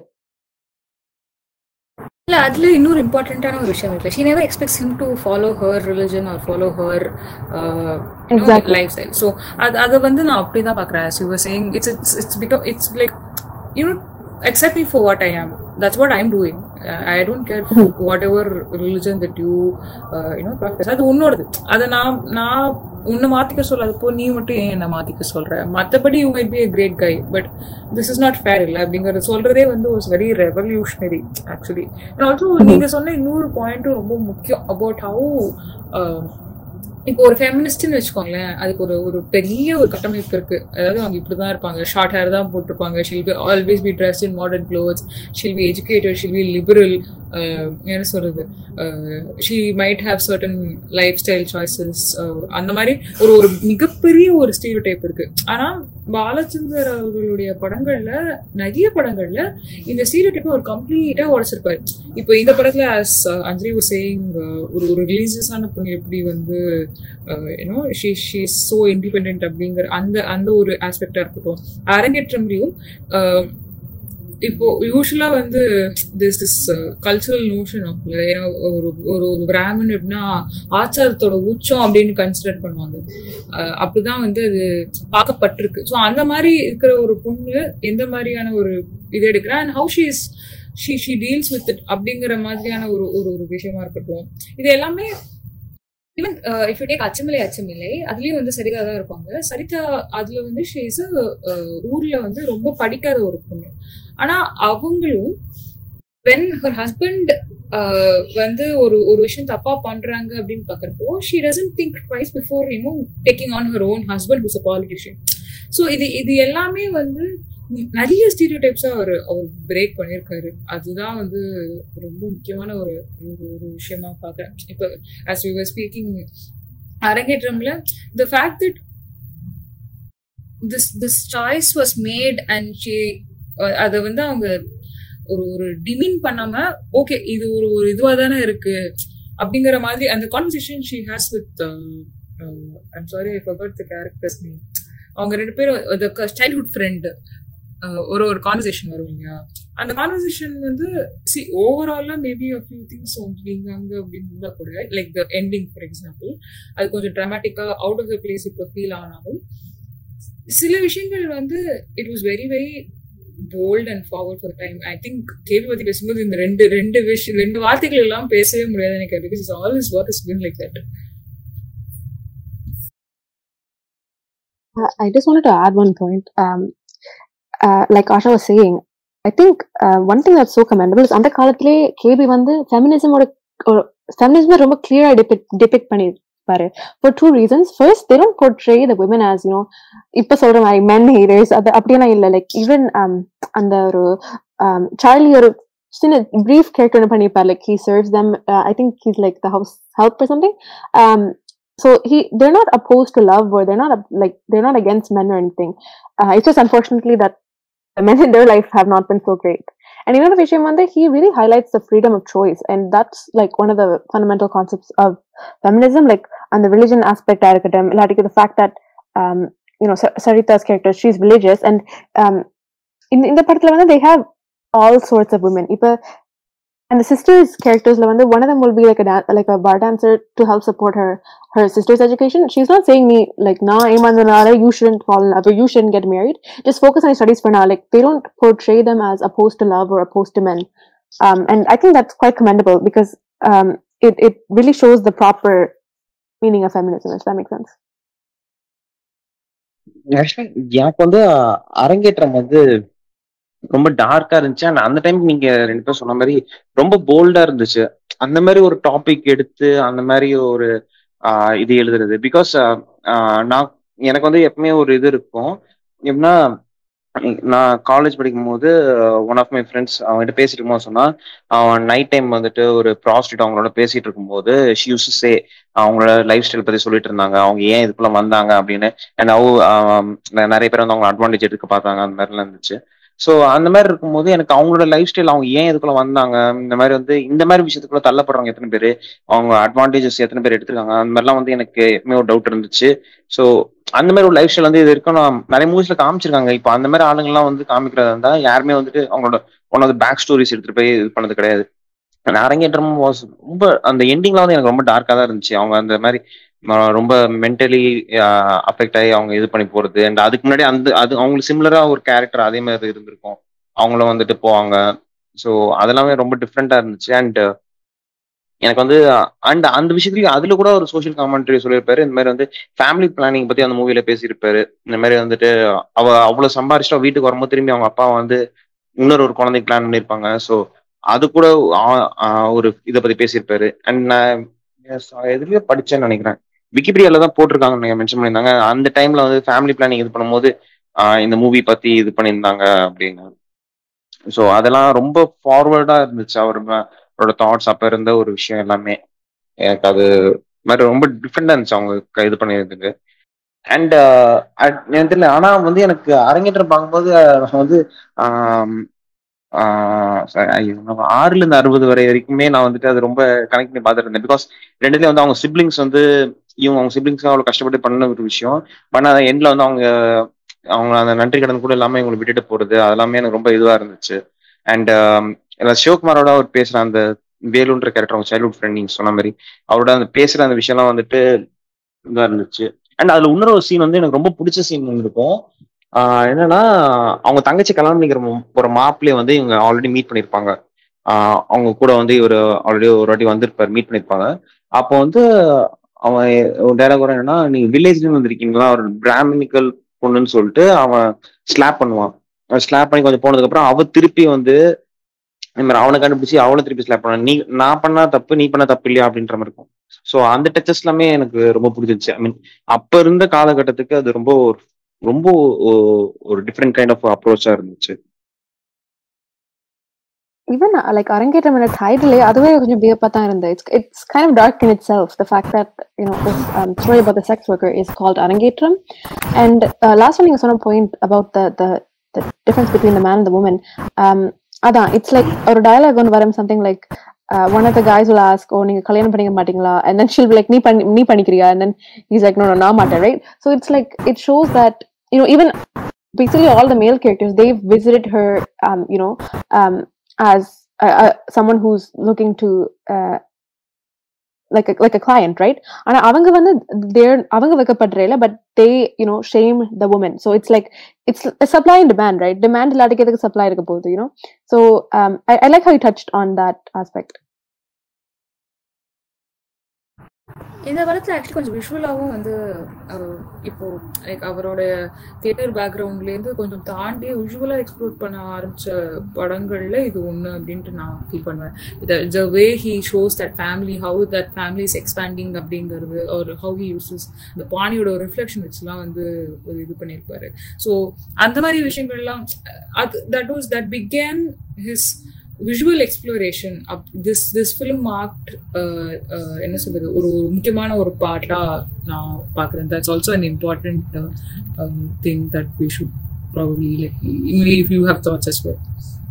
இல்ல அதுல இன்னொரு இம்பார்ட்டன்டான ஒரு விஷயம் இருக்கு she never expects him to follow her religion or follow her Exactly. Life style so அது அதை வந்து நான் அப்படி தான் பார்க்குறேன் you were saying it's it's it's become it's like you know accept me for what I am. That's what I'm doing. Uh, I don't care whatever religion that you, uh, you know, practice. அது உன்னோடது அதை நான் நான் உன்னை மாத்திக்க சொல்லாதப்போ நீ மட்டும் ஏன் என்ன மாத்திக்க சொல்ற மத்தபடி you might be a great guy but this is not fair இல்லை அப்படிங்கறது சொல்றதே வந்து was very revolutionary actually and also நீங்க சொன்ன இன்னொரு பாயிண்ட்டும் ரொம்ப முக்கியம் அபவுட் ஹவு இப்போ ஒரு ஃபெமினிஸ்ட்னு வச்சுக்கோங்களேன் அதுக்கு ஒரு ஒரு பெரிய ஒரு கட்டமைப்பு இருக்கு அதாவது அவங்க இப்படிதான் இருப்பாங்க ஷார்ட் ஹேர் தான் போட்டிருப்பாங்க she'll be always be dress in modern clothes she'll be educated she'll be liberal என்ன சொல்றது she might have certain life style choices அந்த மாதிரி ஒரு ஒரு மிகப்பெரிய ஒரு ஸ்டீரியோ டைப் இருக்கு ஆனா பாலச்சந்தர் அவர்களுடைய படங்கள்ல நிறைய படங்கள்ல இந்த ஸ்டீரியோ டைப்பை ஒரு கம்ப்ளீட்டா உடைச்சிருப்பாரு இப்போ இந்த படத்துல அஸ் அஞ்சலி ஒரு சேயிங் ஒரு ஒரு ரிலீஜியஸான பொண்ணு எப்படி வந்து you know she she so independent அப்படிங்கிற அந்த அந்த ஒரு ஆஸ்பெக்டா இருக்கட்டும் அரங்கேற்றம்லையும் இப்போ யூஸ்வலா வந்து திஸ் திஸ் கல்ச்சுரல் நோஷன் ஆஃப்ல ஏன்னா ஒரு ஒரு ஒரு பிராமன் எப்படின்னா ஆச்சாரத்தோட உச்சம் அப்படின்னு கன்சிடர் பண்ணுவாங்க அஹ் அப்படிதான் வந்து அது பார்க்கப்பட்டிருக்கு ஸோ அந்த மாதிரி இருக்கிற ஒரு பொண்ணு எந்த மாதிரியான ஒரு இது எடுக்கிறா and how she is she she deals with it அப்படிங்கிற மாதிரியான ஒரு ஒரு ஒரு விஷயமா இருக்கட்டும் இது எல்லாமே ஈவன் இஃப் யூ டேக் அச்சமில்லை அச்சமில்லை அதுலயும் வந்து சரிதா தான் இருப்பாங்க சரிதா அதுல வந்து ஷேஸ் ஊர்ல வந்து ரொம்ப படிக்காத ஒரு பொண்ணு ஆனா அவங்களும் வென் ஹர் ஹஸ்பண்ட் வந்து ஒரு ஒரு விஷயம் தப்பா பண்றாங்க அப்படின்னு பாக்குறப்போ she doesn't think twice before you know taking on her own husband who's a politician so இது இது எல்லாமே வந்து நிறைய ஸ்டீரியோ டைப்ஸா அவர் அவர் பிரேக் பண்ணியிருக்காரு அதுதான் வந்து ரொம்ப முக்கியமான ஒரு ஒரு ஒரு விஷயமா பார்க்குறேன் இப்போ ஆஸ் யூ வர் ஸ்பீக்கிங் அரங்கேற்றம்ல the fact that this this choice was made and she அதை வந்து அவங்க ஒரு ஒரு டிமின் பண்ணாம ஓகே இது ஒரு ஒரு இதுவா தானே இருக்கு அப்படிங்கிற மாதிரி அந்த conversation she has with I'm sorry I forgot the characters name அவங்க ரெண்டு பேரும் சைல்ட்ஹுட் ஃப்ரெண்டு ஒரு ஒரு கான்வர்சேஷன் வரும் இல்லையா அந்த கான்வர்சேஷன் வந்து சி ஓவராலா மேபி அ ஃபியூ திங்ஸ் சொல்லிருக்காங்க அப்படின்னு இருந்தா கூட like the ending for example அது கொஞ்சம் ட்ராமேட்டிக்கா அவுட் ஆஃப் த பிளேஸ் இப்போ ஃபீல் ஆனாலும் சில விஷயங்கள் வந்து it was very very bold and forward for time I think கேள்வி பத்தி பேசும்போது இந்த ரெண்டு ரெண்டு விஷயம் ரெண்டு வார்த்தைகள் எல்லாம் பேசவே முடியாது எனக்கு because all is work is been like that I just wanted to add one point. Um, uh, like Asha was saying, I think uh, one thing that's so commendable is அந்த காலத்திலே கேபி வந்து ஃபெமினிசமோட ஒரு feminism ரொம்ப கிளியரா depict depict பண்ணிருப்பாரு for two reasons first they don't portray the women as you know இப்ப சொல்ற மாதிரி மென் ஹீரோஸ் அது அப்படியெல்லாம் இல்லை லைக் ஈவன் அந்த ஒரு சார்லி ஒரு சின்ன பிரீஃப் கேரக்டர் பண்ணிருப்பார் like he serves them I think he's like the house help or something um so he they're not opposed to love or they're not like they're not against men or anything uh, it's just unfortunately that the men in their life have not been so great and you know Visham Mande, he really highlights the freedom of choice and that's like one of the fundamental concepts of feminism like on the religion aspect like the fact that um you know sarita's character she's religious and um in, in the particular they have all sorts of women and the sisters characters one of them will be like a dan- like a bar dancer to help support her her sister's education she's not saying me like nah you shouldn't fall in love or you shouldn't get married just focus on your studies for now like they don't portray them as opposed to love or opposed to men um, and i think that's quite commendable because um, it, it really shows the proper meaning of feminism if that makes sense எனக்கு வந்து அரங்கேற்றம் வந்து ரொம்ப டார்க்கா இருந்துச்சு and அந்த time நீங்க ரெண்டு பேரும் சொன்ன மாதிரி ரொம்ப போல்டா இருந்துச்சு அந்த மாதிரி ஒரு டாபிக் எடுத்து அந்த மாதிரி ஒரு இது எழுதுறது பிகாஸ் நான் எனக்கு வந்து எப்பவுமே ஒரு இது இருக்கும் எப்படின்னா நான் காலேஜ் படிக்கும் போது ஒன் ஆஃப் மை ஃப்ரெண்ட்ஸ் அவன்கிட்ட பேசிட்டு இருக்கும்போது சொன்னா அவன் நைட் டைம் வந்துட்டு ஒரு ப்ராஸ்டியூட் அவங்களோட பேசிட்டு இருக்கும்போது ஷியூஸ் சே அவங்களோட லைஃப் ஸ்டைல் பத்தி சொல்லிட்டு இருந்தாங்க அவங்க ஏன் இதுக்குள்ள வந்தாங்க அப்படின்னு அண்ட் அவ நிறைய பேர் வந்து அவங்க அட்வான்டேஜ் எடுக்க பார்த்தாங்க அந்த மாதிரிலாம் இருந்துச்சு ஸோ அந்த மாதிரி இருக்கும்போது எனக்கு அவங்களோட லைஃப் ஸ்டைல் அவங்க ஏன் இதுக்குள்ள வந்தாங்க இந்த மாதிரி வந்து இந்த மாதிரி விஷயத்துக்குள்ள தள்ளப்படுறவங்க எத்தனை பேர் அவங்க அட்வான்டேஜஸ் எத்தனை பேர் எடுத்திருக்காங்க அந்த மாதிரிலாம் வந்து எனக்கு எப்பவுமே ஒரு டவுட் இருந்துச்சு ஸோ அந்த மாதிரி ஒரு லைஃப் ஸ்டைல் வந்து இது வரைக்கும் நான் நிறைய மூவிஸ்ல காமிச்சிருக்காங்க இப்போ அந்த மாதிரி ஆளுங்கள்லாம் வந்து காமிக்கிறதா இருந்தா யாருமே வந்துட்டு அவங்களோட ஒன் ஆஃப் பேக் ஸ்டோரிஸ் எடுத்துட்டு போய் இது பண்ணது கிடையாது அரங்கேற்றம் வாஸ் ரொம்ப அந்த எண்டிங்ல வந்து எனக்கு ரொம்ப டார்க்கா தான் இருந்துச்சு அவங்க அந்த மாதிரி ரொம்ப மென்டலி அஃபெக்ட் ஆகி அவங்க இது பண்ணி போறது அண்ட் அதுக்கு முன்னாடி அந்த அது அவங்களுக்கு சிமிலரா ஒரு கேரக்டர் அதே மாதிரி இருந்திருக்கும் அவங்களும் வந்துட்டு போவாங்க ஸோ அதெல்லாமே ரொம்ப டிஃப்ரெண்டா இருந்துச்சு அண்ட் எனக்கு வந்து அண்ட் அந்த விஷயத்துலயும் அதுல கூட ஒரு சோஷியல் காமெண்ட்ரி சொல்லியிருப்பாரு இந்த மாதிரி வந்து ஃபேமிலி பிளானிங் பத்தி அந்த மூவில பேசியிருப்பாரு இந்த மாதிரி வந்துட்டு அவ அவ்வளவு சம்பாரிச்சிட்டா வீட்டுக்கு வரும்போது திரும்பி அவங்க அப்பா வந்து இன்னொரு ஒரு குழந்தைக்கு பிளான் பண்ணியிருப்பாங்க ஸோ அது கூட ஒரு இதை பத்தி பேசியிருப்பாரு அண்ட் நான் எதுலயோ படிச்சேன்னு நினைக்கிறேன் விக்கிபீடியால தான் போட்டிருக்காங்க நீங்க மென்ஷன் பண்ணியிருந்தாங்க அந்த டைம்ல வந்து ஃபேமிலி பிளானிங் இது பண்ணும்போது இந்த மூவி பத்தி இது பண்ணியிருந்தாங்க அப்படின்னு ஸோ அதெல்லாம் ரொம்ப ஃபார்வர்டா இருந்துச்சு அவர் அவரோட தாட்ஸ் அப்ப இருந்த ஒரு விஷயம் எல்லாமே எனக்கு அது மாதிரி ரொம்ப டிஃப்ரெண்டா இருந்துச்சு அவங்க இது பண்ணியிருந்தது அண்ட் எனக்கு தெரியல ஆனா வந்து எனக்கு அரங்கேற்றம் பார்க்கும்போது வந்து ஆறுல இருந்து அறுபது வரை வரைக்குமே நான் வந்துட்டு அது ரொம்ப கனெக்ட் பண்ணி பார்த்துட்டு இருந்தேன் பிகாஸ் ரெண்டுலேயும் வந்து அவங்க சிப்ளிங்ஸ் வந்து இவங்க அவங்க சிப்ளிங்ஸ் அவ்வளோ கஷ்டப்பட்டு பண்ண ஒரு விஷயம் பட் அந்த எண்ட்ல வந்து அவங்க அவங்க அந்த நன்றி கடன் கூட இல்லாம இவங்களை விட்டுட்டு போறது அதெல்லாமே எனக்கு ரொம்ப இதுவா இருந்துச்சு அண்ட் சிவகுமாரோட அவர் பேசுற அந்த வேலுன்ற கேரக்டர் அவங்க சைல்ட்ஹுட் ஃப்ரெண்ட் நீங்க சொன்ன மாதிரி அவரோட அந்த பேசுற அந்த விஷயம்லாம் வந்துட்டு இதா இருந்துச்சு அண்ட் அதுல இன்னொரு ஒரு சீன் வந்து எனக்கு ரொம்ப பிடிச்ச சீன் ஒன்று இருக்கும் என்னன்னா அவங்க தங்கச்சி கல்யாணம் பண்ணிக்கிற ஒரு மாப்பிள்ளைய வந்து இவங்க ஆல்ரெடி மீட் பண்ணியிருப்பாங்க அவங்க கூட வந்து இவர் ஆல்ரெடி ஒரு வாட்டி வந்திருப்பாரு மீட் பண்ணியிருப்பாங்க அப்போ வந்து அவன் ஒரு டைலாக் வர என்னன்னா நீங்க வில்லேஜ்ல வந்திருக்கீங்களா ஒரு பிராமணிக்கல் பொண்ணுன்னு சொல்லிட்டு அவன் ஸ்லாப் பண்ணுவான் ஸ்லாப் பண்ணி கொஞ்சம் போனதுக்கு அப்புறம் அவ திருப்பி வந்து இந்த மாதிரி அவனை கண்டுபிடிச்சி அவளை திருப்பி ஸ்லாப் பண்ண நீ நான் பண்ணா தப்பு நீ பண்ண தப்பு இல்லையா அப்படின்ற மாதிரி இருக்கும் ஸோ அந்த டச்சஸ் எல்லாமே எனக்கு ரொம்ப பிடிச்சிருச்சு ஐ மீன் அப்ப இருந்த காலகட்டத்துக்கு அது ரொம்ப ஒரு- ரொம்ப ஒ- ஒரு டிஃப்ரெண்ட் கைண்ட் ஆஃப் அப்ரோச்சா இருந்துச்சு even uh, like அரங்கேற்றம் என்ற டைட்டிலே அதுவே கொஞ்சம் வியப்பா தான் இருந்தது it's it's kind of dark in itself the fact that you know this um, story about the sex worker is called அரங்கேற்றம் and uh, last one நீங்க சொன்ன point about the the the difference between the man and the woman um அதான் it's like ஒரு dialogue ஒன்று வரும் something like uh, one of the guys will ask oh நீங்க கல்யாணம் பண்ணிக்க மாட்டீங்களா and then she'll be like நீ பண்ணி நீ பண்ணிக்கிறியா and then he's like no no நான் மாட்டேன் right so it's like it shows that you know even basically all the male characters they've visited her um you know um as uh, uh, someone who's looking to uh, like a, like a client right ஆனா அவங்க வந்து they're அவங்க வைக்கப்படுறேல but they you know shame the woman so it's like it's a supply and demand right demand இல்லாட்டிக்கு எதுக்கு supply இருக்க போகுது you know so um I, I like how you touched on that aspect இந்த படத்துல actually கொஞ்சம் விஷுவலாகவும் வந்து அஹ், இப்போ like அவரோட theatre பேக்ரவுண்ட்லேருந்து கொஞ்சம் தாண்டி விஷுவலாக எக்ஸ்ப்ளோர் பண்ண ஆரம்பிச்ச படங்கள்ல இது ஒன்று அப்படின்ட்டு நான் ஃபீல் பண்ணுவேன் the way he shows that family how that family is expanding அப்படிங்கிறது ஒரு ஹவு ஹி யூசஸ் இந்த பாணியோட ஒரு ரிஃப்ளெக்ஷன் வச்சுலாம் வந்து ஒரு இது பண்ணியிருப்பாரு ஸோ அந்த மாதிரி விஷயங்கள்லாம் அது that was that became his visual exploration of this this film marked என்ன சொல்றது ஒரு ஒரு முக்கியமான ஒரு பார்ட்டா நான் பார்க்குறேன் that's also an important thing that we should probably like if you have thoughts as well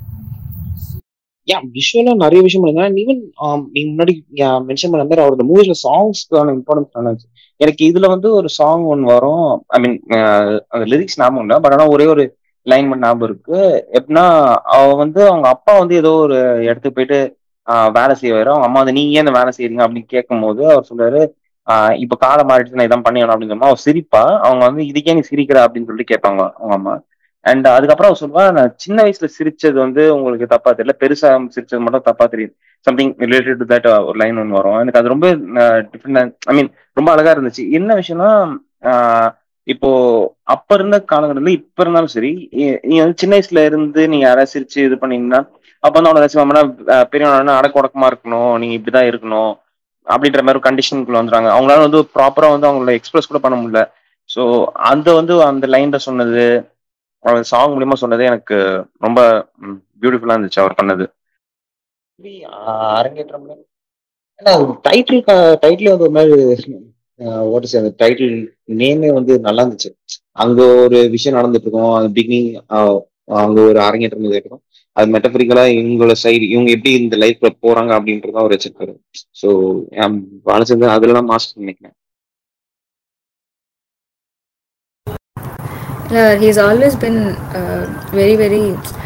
yeah விஷுவலா நிறைய விஷயம் பண்ணுங்க ஈவன் நீங்க முன்னாடி மென்ஷன் பண்ண மாதிரி அவரோட மூவிஸ்ல சாங்ஸ்க்கான இம்பார்ட்டன்ஸ் இருந்துச்சு எனக்கு இதுல வந்து ஒரு சாங் ஒன்று வரும் ஐ மீன் அந்த லிரிக்ஸ் ஞாபகம் இல்லை பட் ஆனால் ஒரே ஒரு லைன் மட்டும் ஞாபகம் இருக்கு எப்படின்னா அவ வந்து அவங்க அப்பா வந்து ஏதோ ஒரு இடத்துக்கு போயிட்டு ஆஹ் வேலை செய்வாரு அவங்க அம்மா வந்து நீங்க ஏன் இந்த வேலை செய்றீங்க அப்படின்னு கேட்கும் போது அவர் சொல்றாரு ஆஹ் இப்ப காலம் மாறிடுச்சு நான் இதான் பண்ணிடணும் அப்படின்னு சொன்னா அவ சிரிப்பா அவங்க வந்து இதுக்கே நீ சிரிக்கிற அப்படின்னு சொல்லிட்டு கேட்பாங்க அவங்க அம்மா அண்ட் அதுக்கப்புறம் அவ சொல்லுவா நான் சின்ன வயசுல சிரிச்சது வந்து உங்களுக்கு தப்பா தெரியல பெருசா சிரிச்சது மட்டும் தப்பா தெரியுது சம்திங் ரிலேட்டட் டு தட் ஒரு லைன் ஒன்று வரும் எனக்கு அது ரொம்ப டிஃப்ரெண்ட் ஐ மீன் ரொம்ப அழகா இருந்துச்சு என்ன விஷயம்னா ஆஹ் இப்போ அப்ப இருந்த காலகட்டத்துல இப்ப இருந்தாலும் சரி நீ- நீ வந்து சின்ன வயசுல இருந்து நீங்க யாராவது சிரிச்சு இது பண்ணீங்கன்னா அப்ப வந்து அவனை ரசிப்பாமனா பெரியவனா அடக்க உடக்கமா இருக்கணும் நீங்க இப்படிதான் இருக்கணும் அப்படின்ற மாதிரி ஒரு கண்டிஷனுக்குள்ள வந்துறாங்க அவங்களால வந்து ப்ராப்பரா வந்து அவங்கள எக்ஸ்பிரஸ் கூட பண்ண முடியல ஸோ அந்த வந்து அந்த லைன்ல சொன்னது அவர் சாங் மூலியமா சொன்னது எனக்கு ரொம்ப பியூட்டிஃபுல்லா இருந்துச்சு அவர் பண்ணது அரங்கேற்றம் டைட்டில் டைட்டில் வந்து ஒரு மாதிரி வாட் இஸ் அந்த டைட்டில் நேமே வந்து நல்லா இருந்துச்சு அங்க ஒரு விஷயம் நடந்துட்டு இருக்கும் அந்த பிகினிங் அங்க ஒரு அரங்கேற்றம் இது இருக்கும் அது மெட்டபரிக்கலா இவங்களோட சைடு இவங்க எப்படி இந்த லைஃப்ல போறாங்க அப்படின்றத அவர் வச்சிருக்காரு ஸோ பாலச்சந்திரன் அதுல மாஸ்டர் நினைக்கிறேன் he's always been very very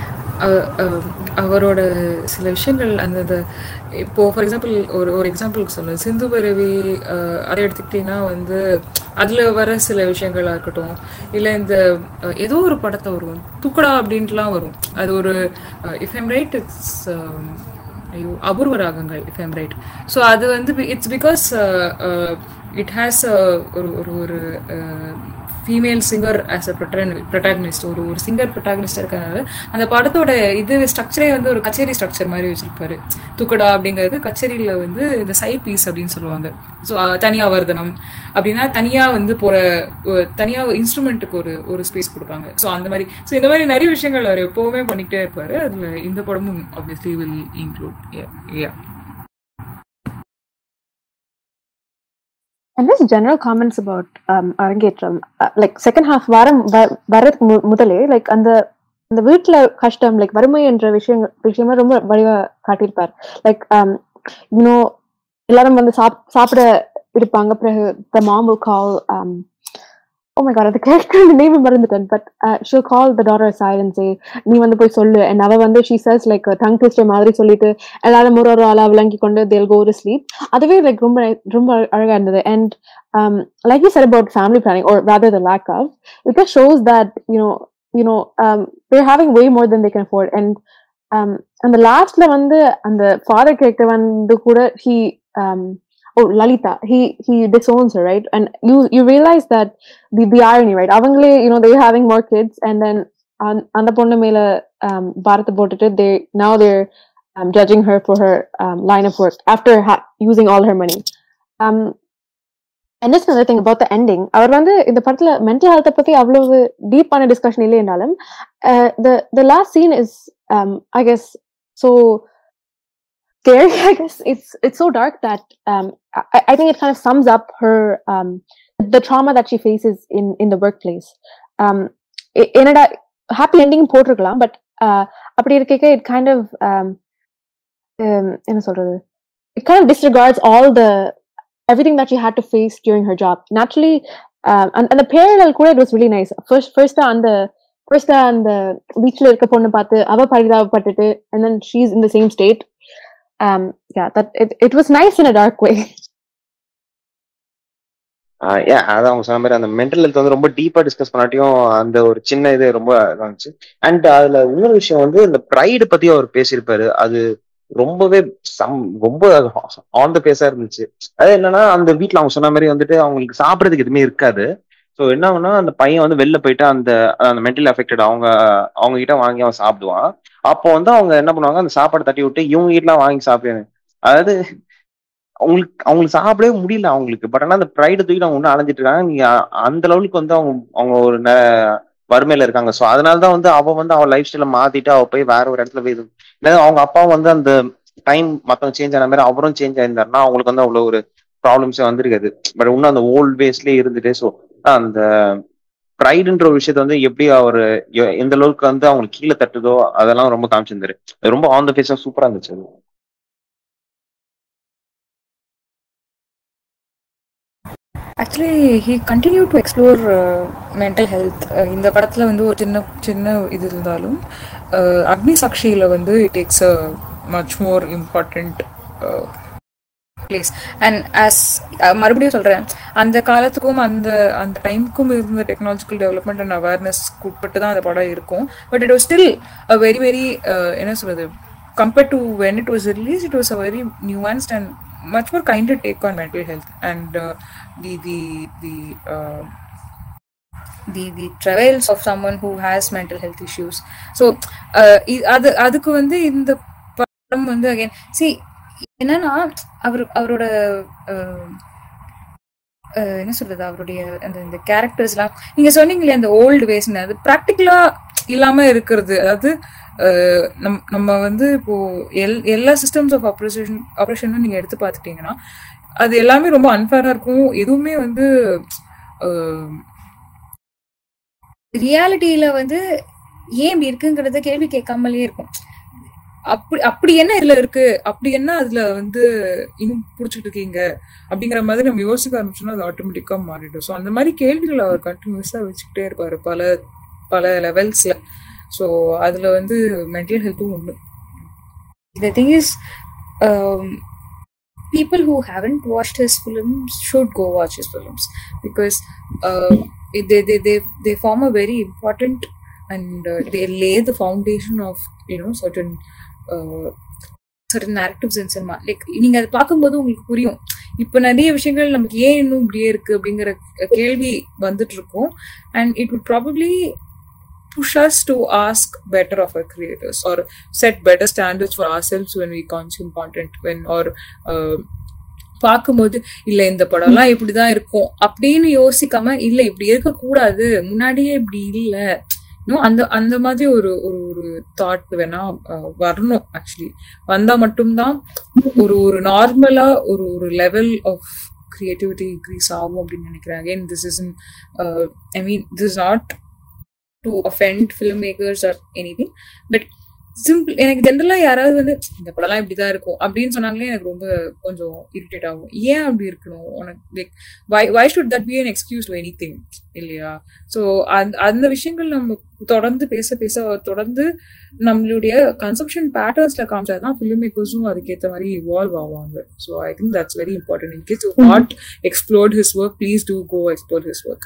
அவரோட சில விஷயங்கள் அந்த அந்த இப்போ ஃபார் எக்ஸாம்பிள் ஒரு ஒரு எக்ஸாம்பிளுக்கு சொல்லுவேன் சிந்து பரவி அஹ், அதை எடுத்துக்கிட்டிங்கன்னா வந்து அதில் வர சில விஷயங்களா இருக்கட்டும் இல்லை இந்த அஹ், ஏதோ ஒரு படத்தை வரும் துக்கடா அப்படின்ட்டுலாம் வரும் அது ஒரு இஃப் எம் ரைட் இட்ஸ் ஐயோ அபூர்வ ராகங்கள் இஃப் எம் ரைட் ஸோ அது வந்து இட்ஸ் பிகாஸ் இட் ஹேஸ் ஒரு ஒரு ஒரு female singer as a protagonist ஒரு ஒரு சிங்கர் ப்ரொட்டாகனிஸ்ட் இருக்கிறதுனால அந்த படத்தோட இது ஸ்ட்ரக்சரே வந்து ஒரு கச்சேரி ஸ்ட்ரக்சர் மாதிரி வச்சிருப்பாரு துக்கடா அப்படிங்கிறது கச்சேரியில் வந்து இந்த சைட் பீஸ் அப்படின்னு சொல்லுவாங்க ஸோ தனியா வர்தனம் அப்படின்னா தனியா வந்து போற ஒ- தனியா இன்ஸ்ட்ருமெண்ட்டுக்கு ஒரு ஒரு ஸ்பேஸ் கொடுப்பாங்க ஸோ அந்த மாதிரி ஸோ இந்த மாதிரி நிறைய விஷயங்கள் அவர் எப்பவுமே பண்ணிக்கிட்டே இருப்பாரு அதுல இந்த படமும் obviously will include yeah And this general comments about um, அரங்கேற்றம் uh, like second half வாரம் வ- வர்றதுக்கு மு- முதலே like அந்த அந்த வீட்ல கஷ்டம் லைக் வறுமை என்ற விஷயம் விஷயமா ரொம்ப வடிவா காட்டியிருப்பார் லைக் இன்னும் எல்லாரும் வந்து சாப் சாப்பிட இருப்பாங்க பிறகு the mom will call um, oh my god அது கேட்க நேம் மறந்துட்டேன் but she'll call the daughter aside and say நீ வந்து போய் சொல்லு and அவ வந்து she says like tongue twister மாதிரி சொல்லிட்டு எல்லாரும் ஒரு ஒரு ஆளா விளங்கி கொண்டு they'll go to sleep அதுவே லைக் ரொம்ப ரொம்ப அழகா இருந்தது and um like you said about family planning or rather the lack of it just shows that you know you know um they're having way more than they can afford and um அந்த லாஸ்ட்ல வந்து அந்த father character வந்து கூட he um oh lalita he he disowns her right and you you realize that the the irony right அவங்களே you know they're having more kids and then அந்த அந்த பொண்ணு மேல um, பாரத்தை போட்டுட்டு they now they're um, judging her for her um, line of work after ha- using all her money um, and just another thing about the ending அவர் வந்து இந்த படத்துல mental ஹெல்த்தை பத்தி அவ்வளவு டீப்பான டிஸ்கஷன் இல்லைனாலும் uh, the the last scene is um, I guess so scary. I guess it's it's so dark that um, I, I think it kind of sums up her um, the trauma that she faces in in the workplace. Um, எ- என்னடா happy ending போட்டிருக்கலாம் but அப்படி இருக்க it kind of என்ன சொல்றது it kind of disregards all the everything that she had to face during her job naturally um, and, and the parallel கூட it was really nice first first அந்த first அந்த பீச்ல இருக்க பொண்ணு பார்த்து அவ பரிதாபப்பட்டுட்டு and then she's in the same state um yeah that it, it was nice in a dark way ஏன் அதான் அவங்க சொன்ன மாதிரி அந்த மென்டல் ஹெல்த் வந்து ரொம்ப டீப்பா டிஸ்கஸ் பண்ணாட்டியும் அந்த ஒரு சின்ன இது ரொம்ப இதா இருந்துச்சு அண்ட் அதுல இன்னொரு விஷயம் வந்து இந்த ப்ரைடு பத்தி அவர் பேசியிருப்பாரு அது ரொம்பவே சம் ரொம்ப ஆன் த பேஸா இருந்துச்சு அது என்னன்னா அந்த வீட்ல அவங்க சொன்ன மாதிரி வந்துட்டு அவங்களுக்கு சாப்பிடறதுக்கு எதுவுமே இருக்காது ஸோ என்ன ஆகும்னா அந்த பையன் வந்து வெளில போயிட்டு அந்த அந்த மென்டல் அஃபெக்டட் அவங்க அவங்க கிட்ட வாங்கி அவன் சாப்பிடுவான் அப்போ வந்து அவங்க என்ன பண்ணுவாங்க அந்த சாப்பாடு தட்டி விட்டு இவங்க கிட்டலாம் வாங்கி சாப்பிடுவாங்க அதாவது அவங்களுக்கு அவங்களுக்கு சாப்பிடவே முடியல அவங்களுக்கு பட் ஆனா அந்த ப்ரைடு தூக்கி அவங்க ஒன்றும் அலைஞ்சிட்டு இருக்காங்க நீங்க அந்த லெவலுக்கு வந்து அவங்க அவங்க ஒரு ந- வறுமையில இருக்காங்க ஸோ அதனாலதான் வந்து அவ வந்து அவ லைஃப் ஸ்டைல மாத்திட்டு அவ போய் வேற ஒரு இடத்துல போய் இது இல்லை அவங்க அப்பா வந்து அந்த டைம் மத்தவங்க சேஞ்ச் ஆன மாதிரி அவரும் சேஞ்ச் ஆயிருந்தாருன்னா அவங்களுக்கு வந்து அவ்வளவு ஒரு ப்ராப்ளம்ஸே வந்திருக்காது பட் இன்னும் அந்த ஓல்ட் வேஸ்லயே இருந்துட்டு ஸோ அந்த ப்ரைடுன்ற ஒரு விஷயத்த வந்து எப்படி அவர் எந்த அளவுக்கு வந்து அவங்களுக்கு கீழே தட்டுதோ அதெல்லாம் ரொம்ப காமிச்சிருந்தாரு அது ரொம்ப ஆன் த ஃபேஸா சூப்பரா இருந்துச்சு அது actually he continue to explore mental health இந்த படத்தில் வந்து ஒரு சின்ன சின்ன இது இருந்தாலும் uh, அக்னி சாக்ஷியில் வந்து it takes a much more important place and as மறுபடியும் சொல்கிறேன் அந்த காலத்துக்கும் அந்த அந்த டைமுக்கும் இருந்த டெக்னாலஜிக்கல் டெவலப்மெண்ட் அண்ட் அவேர்னஸ் உட்பட்டு தான் அந்த படம் இருக்கும் but it was still a very very என்ன சொல்றது compared to when it was released, it was a very nuanced and much more kinder take on mental health and uh, the the the uh, the the travails of someone who has mental health issues. So uh, இ- அது அதுக்கு வந்து இந்த படம் வந்து again see என்னன்னா அவர் அவரோட uh, அஹ் என்ன சொல்றது அவருடைய அந்த இந்த கேரக்டர்ஸ்லாம் நீங்க சொன்னீங்களே அந்த ஓல்டு வேஸ்னு அது ப்ராக்டிக்கலா இல்லாம இருக்கிறது அதாவது அஹ் நம் நம்ம வந்து இப்போ எல் எல்லா சிஸ்டம்ஸ் ஆஃப் ஆப்ரேஷன் ஆப்ரேஷனும் நீங்க எடுத்து பார்த்துட்டீங்கன்னா அது எல்லாமே ரொம்ப அன்ஃபேரா இருக்கும் எதுவுமே வந்து ரியாலிட்டியில வந்து ஏன் இப்படி இருக்குங்கிறத கேள்வி கேட்காமலே இருக்கும் அப்படி அப்படி என்ன இதுல இருக்கு அப்படி என்ன அதுல வந்து இன்னும் புடிச்சிட்டு இருக்கீங்க அப்படிங்கிற மாதிரி நம்ம யோசிக்க ஆரம்பிச்சோம்னா அது ஆட்டோமேட்டிக்கா மாறிடும் ஸோ அந்த மாதிரி கேள்விகளை அவர் கண்டினியூஸா வச்சுக்கிட்டே இருப்பாரு பல பல லெவல்ஸ்ல ஸோ அதுல வந்து மென்டல் ஹெல்த்தும் ஒன்று the thing is people who haven't watched his films should go watch his films because uh, it- they, they they they form a very important and uh, they lay the foundation of you know certain uh, certain narratives in cinema like நீங்க அதை பார்க்கும்போது உங்களுக்கு புரியும் இப்போ நிறைய விஷயங்கள் நமக்கு ஏன் இன்னும் இப்படியே இருக்கு அப்படிங்கிற கேள்வி வந்துட்டு இருக்கும் and it would probably push us to ask better of our creators or set better standards for ourselves when we consume content when or uh, பார்க்கும்போது இல்ல இந்த படம்லாம் இப்படிதான் இருக்கும் அப்படின்னு யோசிக்காம இல்ல இப்படி இருக்கக்கூடாது முன்னாடியே இப்படி இல்ல இன்னும் அந்த அந்த மாதிரி ஒரு ஒரு ஒரு தாட் வேணா அஹ், வரணும் ஆக்சுவலி வந்தா மட்டும்தான் ஒரு ஒரு நார்மலா ஒரு ஒரு லெவல் ஆஃப் கிரியேட்டிவிட்டி இன்க்ரீஸ் ஆகும் அப்படின்னு நினைக்கிறேன் again this is I mean this not to offend filmmakers or anything but simple எனக்கு ஜென்ரலாக யாராவது வந்து இந்த படம்லாம் இப்படி தான் இருக்கும் அப்படின்னு சொன்னாங்களே எனக்கு ரொம்ப கொஞ்சம் இரிட்டேட் ஆகும் ஏன் அப்படி இருக்கணும் உனக்கு like why why should that be an excuse to anything இல்லையா ஸோ அந்த அந்த விஷயங்கள் நம்ம தொடர்ந்து பேச பேச தொடர்ந்து நம்மளுடைய கன்சம்ஷன் பேட்டர்ன்ஸ்ல காமிச்சா தான் ஃபிலிம் மேக்கர்ஸும் அதுக்கேற்ற மாதிரி இவால்வ் ஆவாங்க so I think that's very important in case you not explored his work please do go explore his work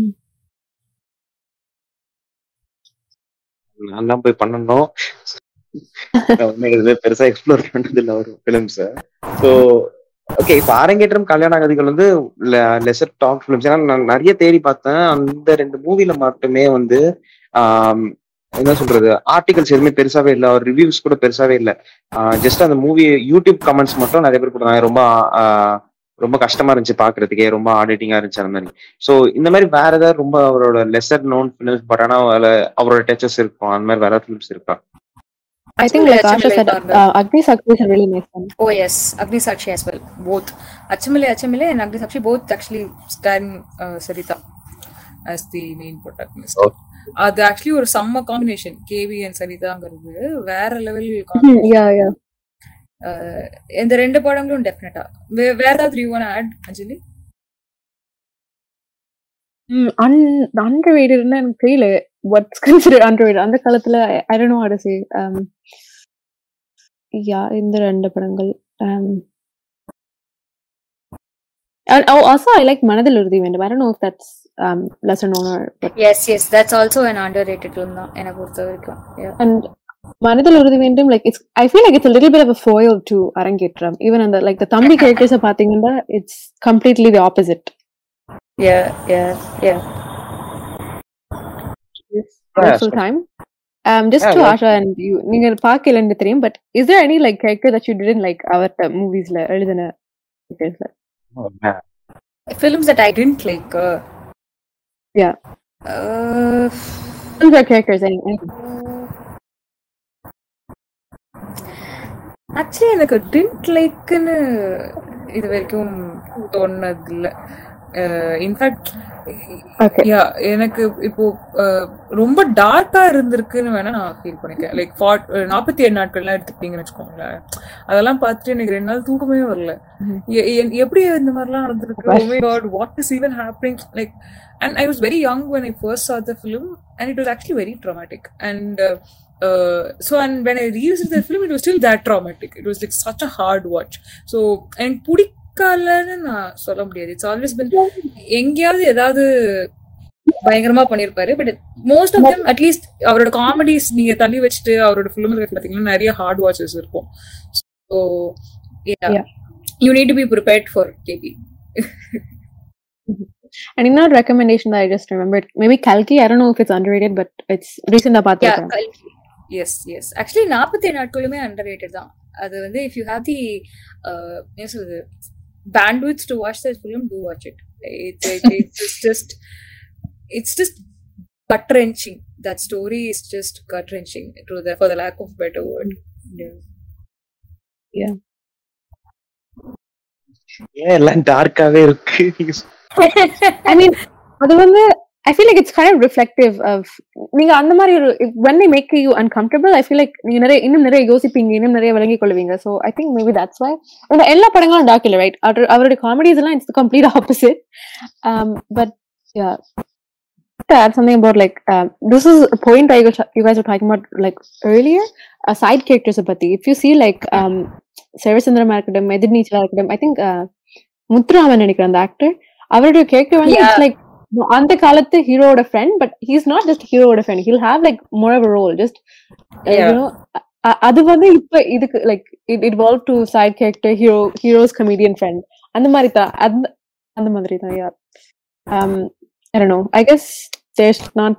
நான் தான் போய் பண்ணணும் நான் ஒண்ணும் எதுவுமே பெருசா எக்ஸ்ப்ளோர் பண்றது இல்ல ஒரு பிலிம்ஸ் ஸோ ஓகே இப்ப அரங்கேற்றம் கல்யாண கதைகள் வந்து லெசர் டாப் ஃபிலிம்ஸ் ஏன்னா நான் நிறைய தேடி பார்த்தேன் அந்த ரெண்டு மூவில மட்டுமே வந்து ஆம், என்ன சொல்றது ஆர்டிகல்ஸ் எதுவுமே பெருசாவே இல்ல ஒரு ரிவ்யூஸ் கூட பெருசாவே இல்ல ஜஸ்ட் அந்த மூவி யூடியூப் கமெண்ட்ஸ் மட்டும் நிறைய பேர் போட்டாங்க ரொம்ப ஆஹ், ரொம்ப கஷ்டமா இருந்துச்சு பாக்குறதுக்கே ரொம்ப ஆடிட்டிங்கா இருந்துச்சு அந்த மாதிரி சோ இந்த மாதிரி வேற ஏதாவது ரொம்ப அவரோட லெசர் நோன் ஃபிலிம்ஸ் பட் ஆனா அதுல அவரோட டச்சஸ் இருக்கும் அந்த மாதிரி வேற ஃபிலிம்ஸ் இருக்கா I think like Asha Achumile said, Karnal. uh, Agni Sakshi is a really nice one. Oh yes, Agni Sakshi as well. Both. Achamile Achamile and Agni Sakshi both actually starring uh, Sarita as the main protagonist. Okay. அது actually ஒரு செம்ம combination KV and சரிதாங்கிறது வேற level Hmm, yeah, yeah. இந்த ரெண்டு படங்களும் definitely வேற ஏதாவது you want add Anjali Mm, un- underrated ன்னு எனக்கு தெரியல what's considered underrated அந்த காலத்துல I, I don't know how to say um yeah இந்த ரெண்டு படங்கள் um and oh, also I like மனதில் உறுதி வேண்டும் I don't know if that's um lesser known or but yes yes that's also an underrated film தான் என்னை பொறுத்த வரைக்கும் Yeah. and மனதில் உறுதி வேண்டும் like it's I feel like it's a little bit of a foil to அரங்கேற்றம் even அந்த like the தம்பி characters பாத்தீங்கன்னா it's completely the opposite Yeah, yeah, yeah. wonderful sure. time. Um, just Yeah, to yeah. Asha and you, நீங்க பார்க்கலன்னு தெரியும் but is there any like character that you didn't like அவர்ட்ட மூவிஸ்ல எழுதின charactersல? Films that I didn't like. Uh, Yeah. Uh, Films or characters any, any actually எனக்கு didn't லைக்னு இது வரைக்கும் தோணுனது இல்லை இன்ஃபேக்ட் Okay. யா எனக்கு இப்போ அஹ், ரொம்ப டார்க்கா இருந்திருக்குன்னு வேணா நான் ஃபீல் பண்ணிக்கிறேன் லைக் ஃபார்ட் நாற்பத்தி ஏழு நாட்கள்லாம் எடுத்துக்கிட்டீங்கன்னு வச்சுக்கோங்களேன் அதெல்லாம் பார்த்துட்டு எனக்கு ரெண்டு நாள் தூக்கமே வரல Mhm. எ- எ- எப்படி இந்த மாதிரிலாம் நடந்திருக்கு Right. oh my god what is even happening like and i was very young when i first saw the film and it was actually very traumatic and uh, uh, so and when i revisited the film it was still that traumatic it was like such a hard watch so and பிடிக்கலன்னு நான் சொல்ல முடியாது it's always been எங்கேயாவது ஏதாவது பயங்கரமா பண்ணிருப்பாரு but most of them at least அவரோட comedies நீங்க தள்ளி வச்சுட்டு அவரோட ஃபிலிம் பாத்தீங்கன்னா நிறைய ஹார்ட் வாட்சஸ் இருக்கும் so Yeah. You need to be prepared for KB and another recommendation that I just remembered maybe Kalki I don't know if it's underrated but it's recent ஆ பார்த்திருக்கேன் எஸ் எஸ் ஆக்சுவலி நாற்பத்தி ஏழு நாட்களுமே under rated தான் அது வந்து if you have the என்ன சொல்றது bandwidths to watch that film to watch it it's just it's just gut wrenching that story is just gut wrenching to the for the lack of better word yeah. ஏன் எல்லாம் டார்க்காவே இருக்கு I mean அது வந்து I feel like it's kind of reflective of நீங்க அந்த மாதிரி ஒரு if- when they make you uncomfortable I feel like நீங்க நிறைய இன்னும் நிறைய யோசிப்பீங்க இன்னும் நிறைய விளங்கிக் கொள்வீங்க so I think maybe that's why இந்த எல்லா படங்களும் டார்க் இல்லை ரைட் அவருடைய காமெடிஸ் எல்லாம் it's the complete opposite um but yeah to add something about like um, this is a point that you guys, you guys were talking about like earlier uh, side characters பத்தி if you see like um சேவச்சந்திரமா இருக்கட்டும் எதிர்நீச்சலா இருக்கட்டும் I think uh, Muthuraman நினைக்கிறேன் அந்த actor அவருடைய character வந்து Yeah. It's like அந்த காலத்து ஹீரோட friend but he's not just ஹீரோட friend he'll have like more of role just Yeah. அது வந்து இப்ப இதுக்கு like it it evolve to side character hero heroes comedian friend அந்த மாதிரி தான் அந்த அந்த மாதிரி தான் யார் um I don't know I guess there's not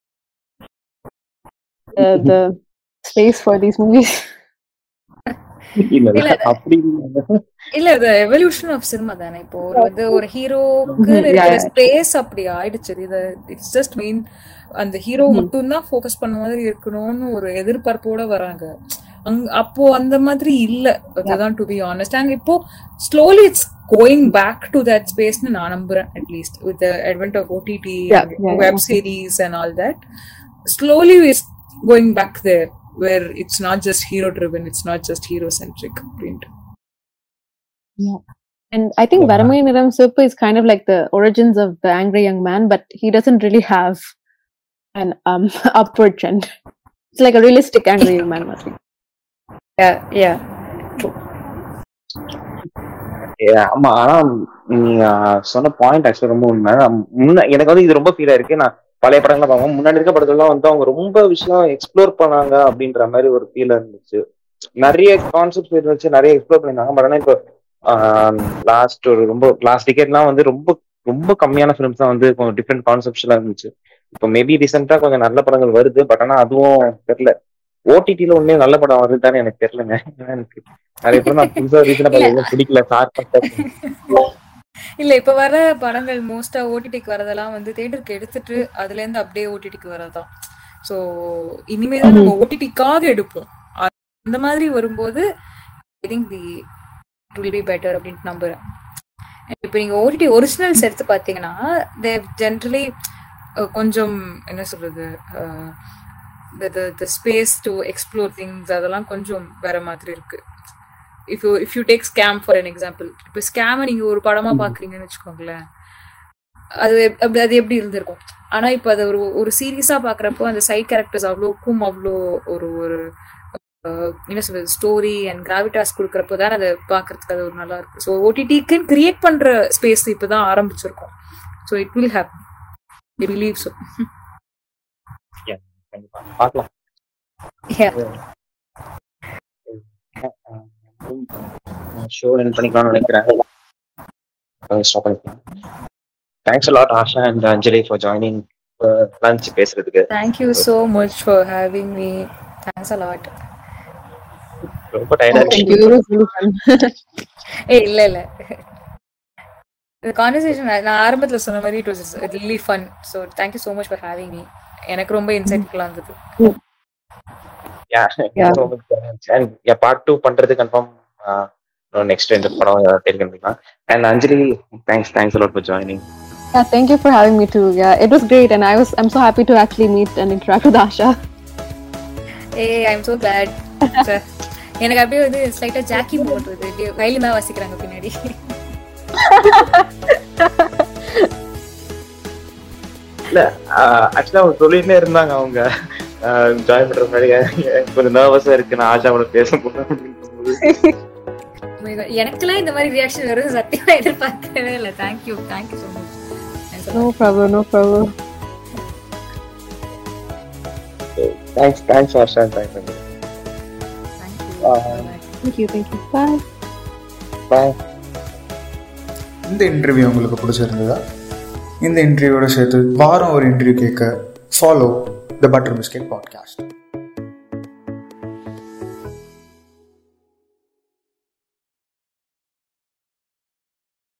the, the space for these movies இல்ல இல்ல இல்ல, அப்படி இல்ல. இல்ல இது எவல்யூஷன் ஆஃப் சினிமா தானே இப்போ ஒரு வந்து ஒரு ஹீரோக்கு Mhm, இருக்கிற yeah. ஸ்பேஸ் அப்படி ஆயிடுச்சு இது இட்ஸ் ஜஸ்ட் மெயின் அந்த ஹீரோ Mhm. மட்டும்தான் ஃபோக்கஸ் பண்ண மாதிரி இருக்கணும்னு ஒரு எதிர்பார்ப்போட வராங்க அங் அப்போ அந்த மாதிரி இல்ல அதுதான் டு பி ஆனஸ்ட் அண்ட் இப்போ slowly it's going back to that ஸ்பேஸ்னு நான் நம்புறேன் at least with advent of OTT Yeah, yeah, web series and all that slowly is going back there where it's not just hero driven it's not just hero centric அப்படின்ட்டு And I think Yeah. Varamai Niram Sippu is kind of like the origins of the angry young man, but he doesn't really have an um upward trend. It's like a realistic angry young man. மாதிரி. Yeah, yeah. Yeah, ஆமா ஆனா நீங்க சொன்ன point ஆக்சுவலா ரொம்ப உண்மை நான் முன்ன எனக்கு வந்து இது ரொம்ப ஃபீல் ஆயிருக்கு நான் பழைய படங்களை பார்க்கும் முன்னாடி இருக்க படத்துலாம் வந்து அவங்க ரொம்ப விஷயம் எக்ஸ்ப்ளோர் பண்ணாங்க அப்படின்ற மாதிரி ஒரு ஃபீல் இருந்துச்சு நிறைய கான்செப்ட் இருந்துச்சு நிறைய எக்ஸ்ப்ளோர் பண்ணிருந்தாங்க பட் ஆனால் இப்போ லாஸ்ட் ஒரு ரொம்ப லாஸ்ட் டிக்கெட்லாம் வந்து ரொம்ப ரொம்ப கம்மியான ஃபிலிம்ஸ் தான் வந்து கொஞ்சம் டிஃப்ரெண்ட் கான்செப்ட்ஸ்லாம் இருந்துச்சு இப்போ மேபி ரீசெண்டா கொஞ்சம் நல்ல படங்கள் வருது பட் ஆனா அதுவும் தெரியல ஓடிடில ஒண்ணே நல்ல படம் வருதுதானே எனக்கு தெரியலங்க ஏன்னா எனக்கு நிறைய படம் நான் புதுசா ரீசெண்டா எதுவும் பிடிக்கல சார் இல்ல இப்ப வர படங்கள் மோஸ்டா ஓடிடிக்கு வரதெல்லாம் வந்து தேட்டருக்கு எடுத்துட்டு அதுல இருந்து அப்படியே ஓடிடிக்கு வரதான் சோ இனிமே தான் நம்ம ஓடிடிக்காக எடுப்போம் அந்த மாதிரி வரும்போது I think the will be better அப்படின்ட்டு நம்புறேன் இப்போ நீங்க ஓடிடி ஒரிஜினல்ஸ் எடுத்து பாத்தீங்கன்னா தே ஜென்ரலி கொஞ்சம் என்ன சொல்றது the space to explore things அதெல்லாம் கொஞ்சம் வேற மாதிரி இருக்கு if you if you take scam for an example இப்போ ஸ்கேமை நீங்க ஒரு படமா பாக்குறீங்கன்னு வச்சுக்கோங்களேன் அது அப்படி அது எப்படி இருந்திருக்கும் ஆனா இப்போ அதை ஒரு ஒரு சீரியஸா பாக்குறப்போ அந்த சைட் கேரக்டர்ஸ் அவ்வளோக்கும் அவ்வளோ ஒரு ஒரு என்ன சொல்றது ஸ்டோரி அண்ட் கிராவிட்டாஸ் கொடுக்குறப்போ தான் அதை பார்க்கறதுக்கு அது ஒரு நல்லா இருக்கு ஸோ ஓடிடிக்கு கிரியேட் பண்ற ஸ்பேஸ் இப்போதான் ஆரம்பிச்சிருக்கோம் so it will happen believe so பார்க்கலாம் ஷோ என் பண்ணிக்கலாம்னு நினைக்கிறேன் ஸ்டாப் பண்ணிக்கலாம் thanks lot Asha and Anjali for joining lunch பேசுறதுக்கு thank you so much for having me thanks a lot ரொம்ப டயர்டா இருக்கு ஏ இல்ல இல்ல இந்த கான்வர்சேஷன் நான் ஆரம்பத்துல சொன்ன மாதிரி it was really fun so thank you so much for having me எனக்கு ரொம்ப இன்சைட்ஃபுல்லா இருந்தது பார்ட் டூ பண்றது கன்ஃபார்ம் நெக்ஸ்ட் இந்த படம் தெரிஞ்சுக்கலாம் and Anjali thanks thanks a lot for joining Yeah, thank you for having me too. Yeah, it was great, and I was I'm so happy to actually meet and interact with Asha. ஏ I am so glad எனக்கு அப்படியே வந்து ஸ்லைட்டா Jackie moment வருது கையில தான் வாசிக்கிறாங்க பின்னாடி இல்ல ஆக்சுவலா அவங்க சொல்லிட்டே இருந்தாங்க அவங்க ஜாயின் பண்ற முன்னாடி கொஞ்சம் நர்வஸா இருக்கு நான் ஆஷாவோட பேச போறேன் எனக்குலாம் இந்த மாதிரி ரியாக்ஷன் வரும் சத்தியமா எதிர்பார்க்கவே இல்லை thank you thank you so much No problem, no problem. Thanks, thanks for sharing time with me. Thank you. Uh, Bye-bye. Thank you, thank you. Bye. Bye. இந்த இன்டர்வியூ உங்களுக்கு பிடிச்சிருந்ததா இந்த இன்டர்வியூவோட சேர்த்து வாரம் ஒரு இன்டர்வியூ கேட்க follow the butter biscuit podcast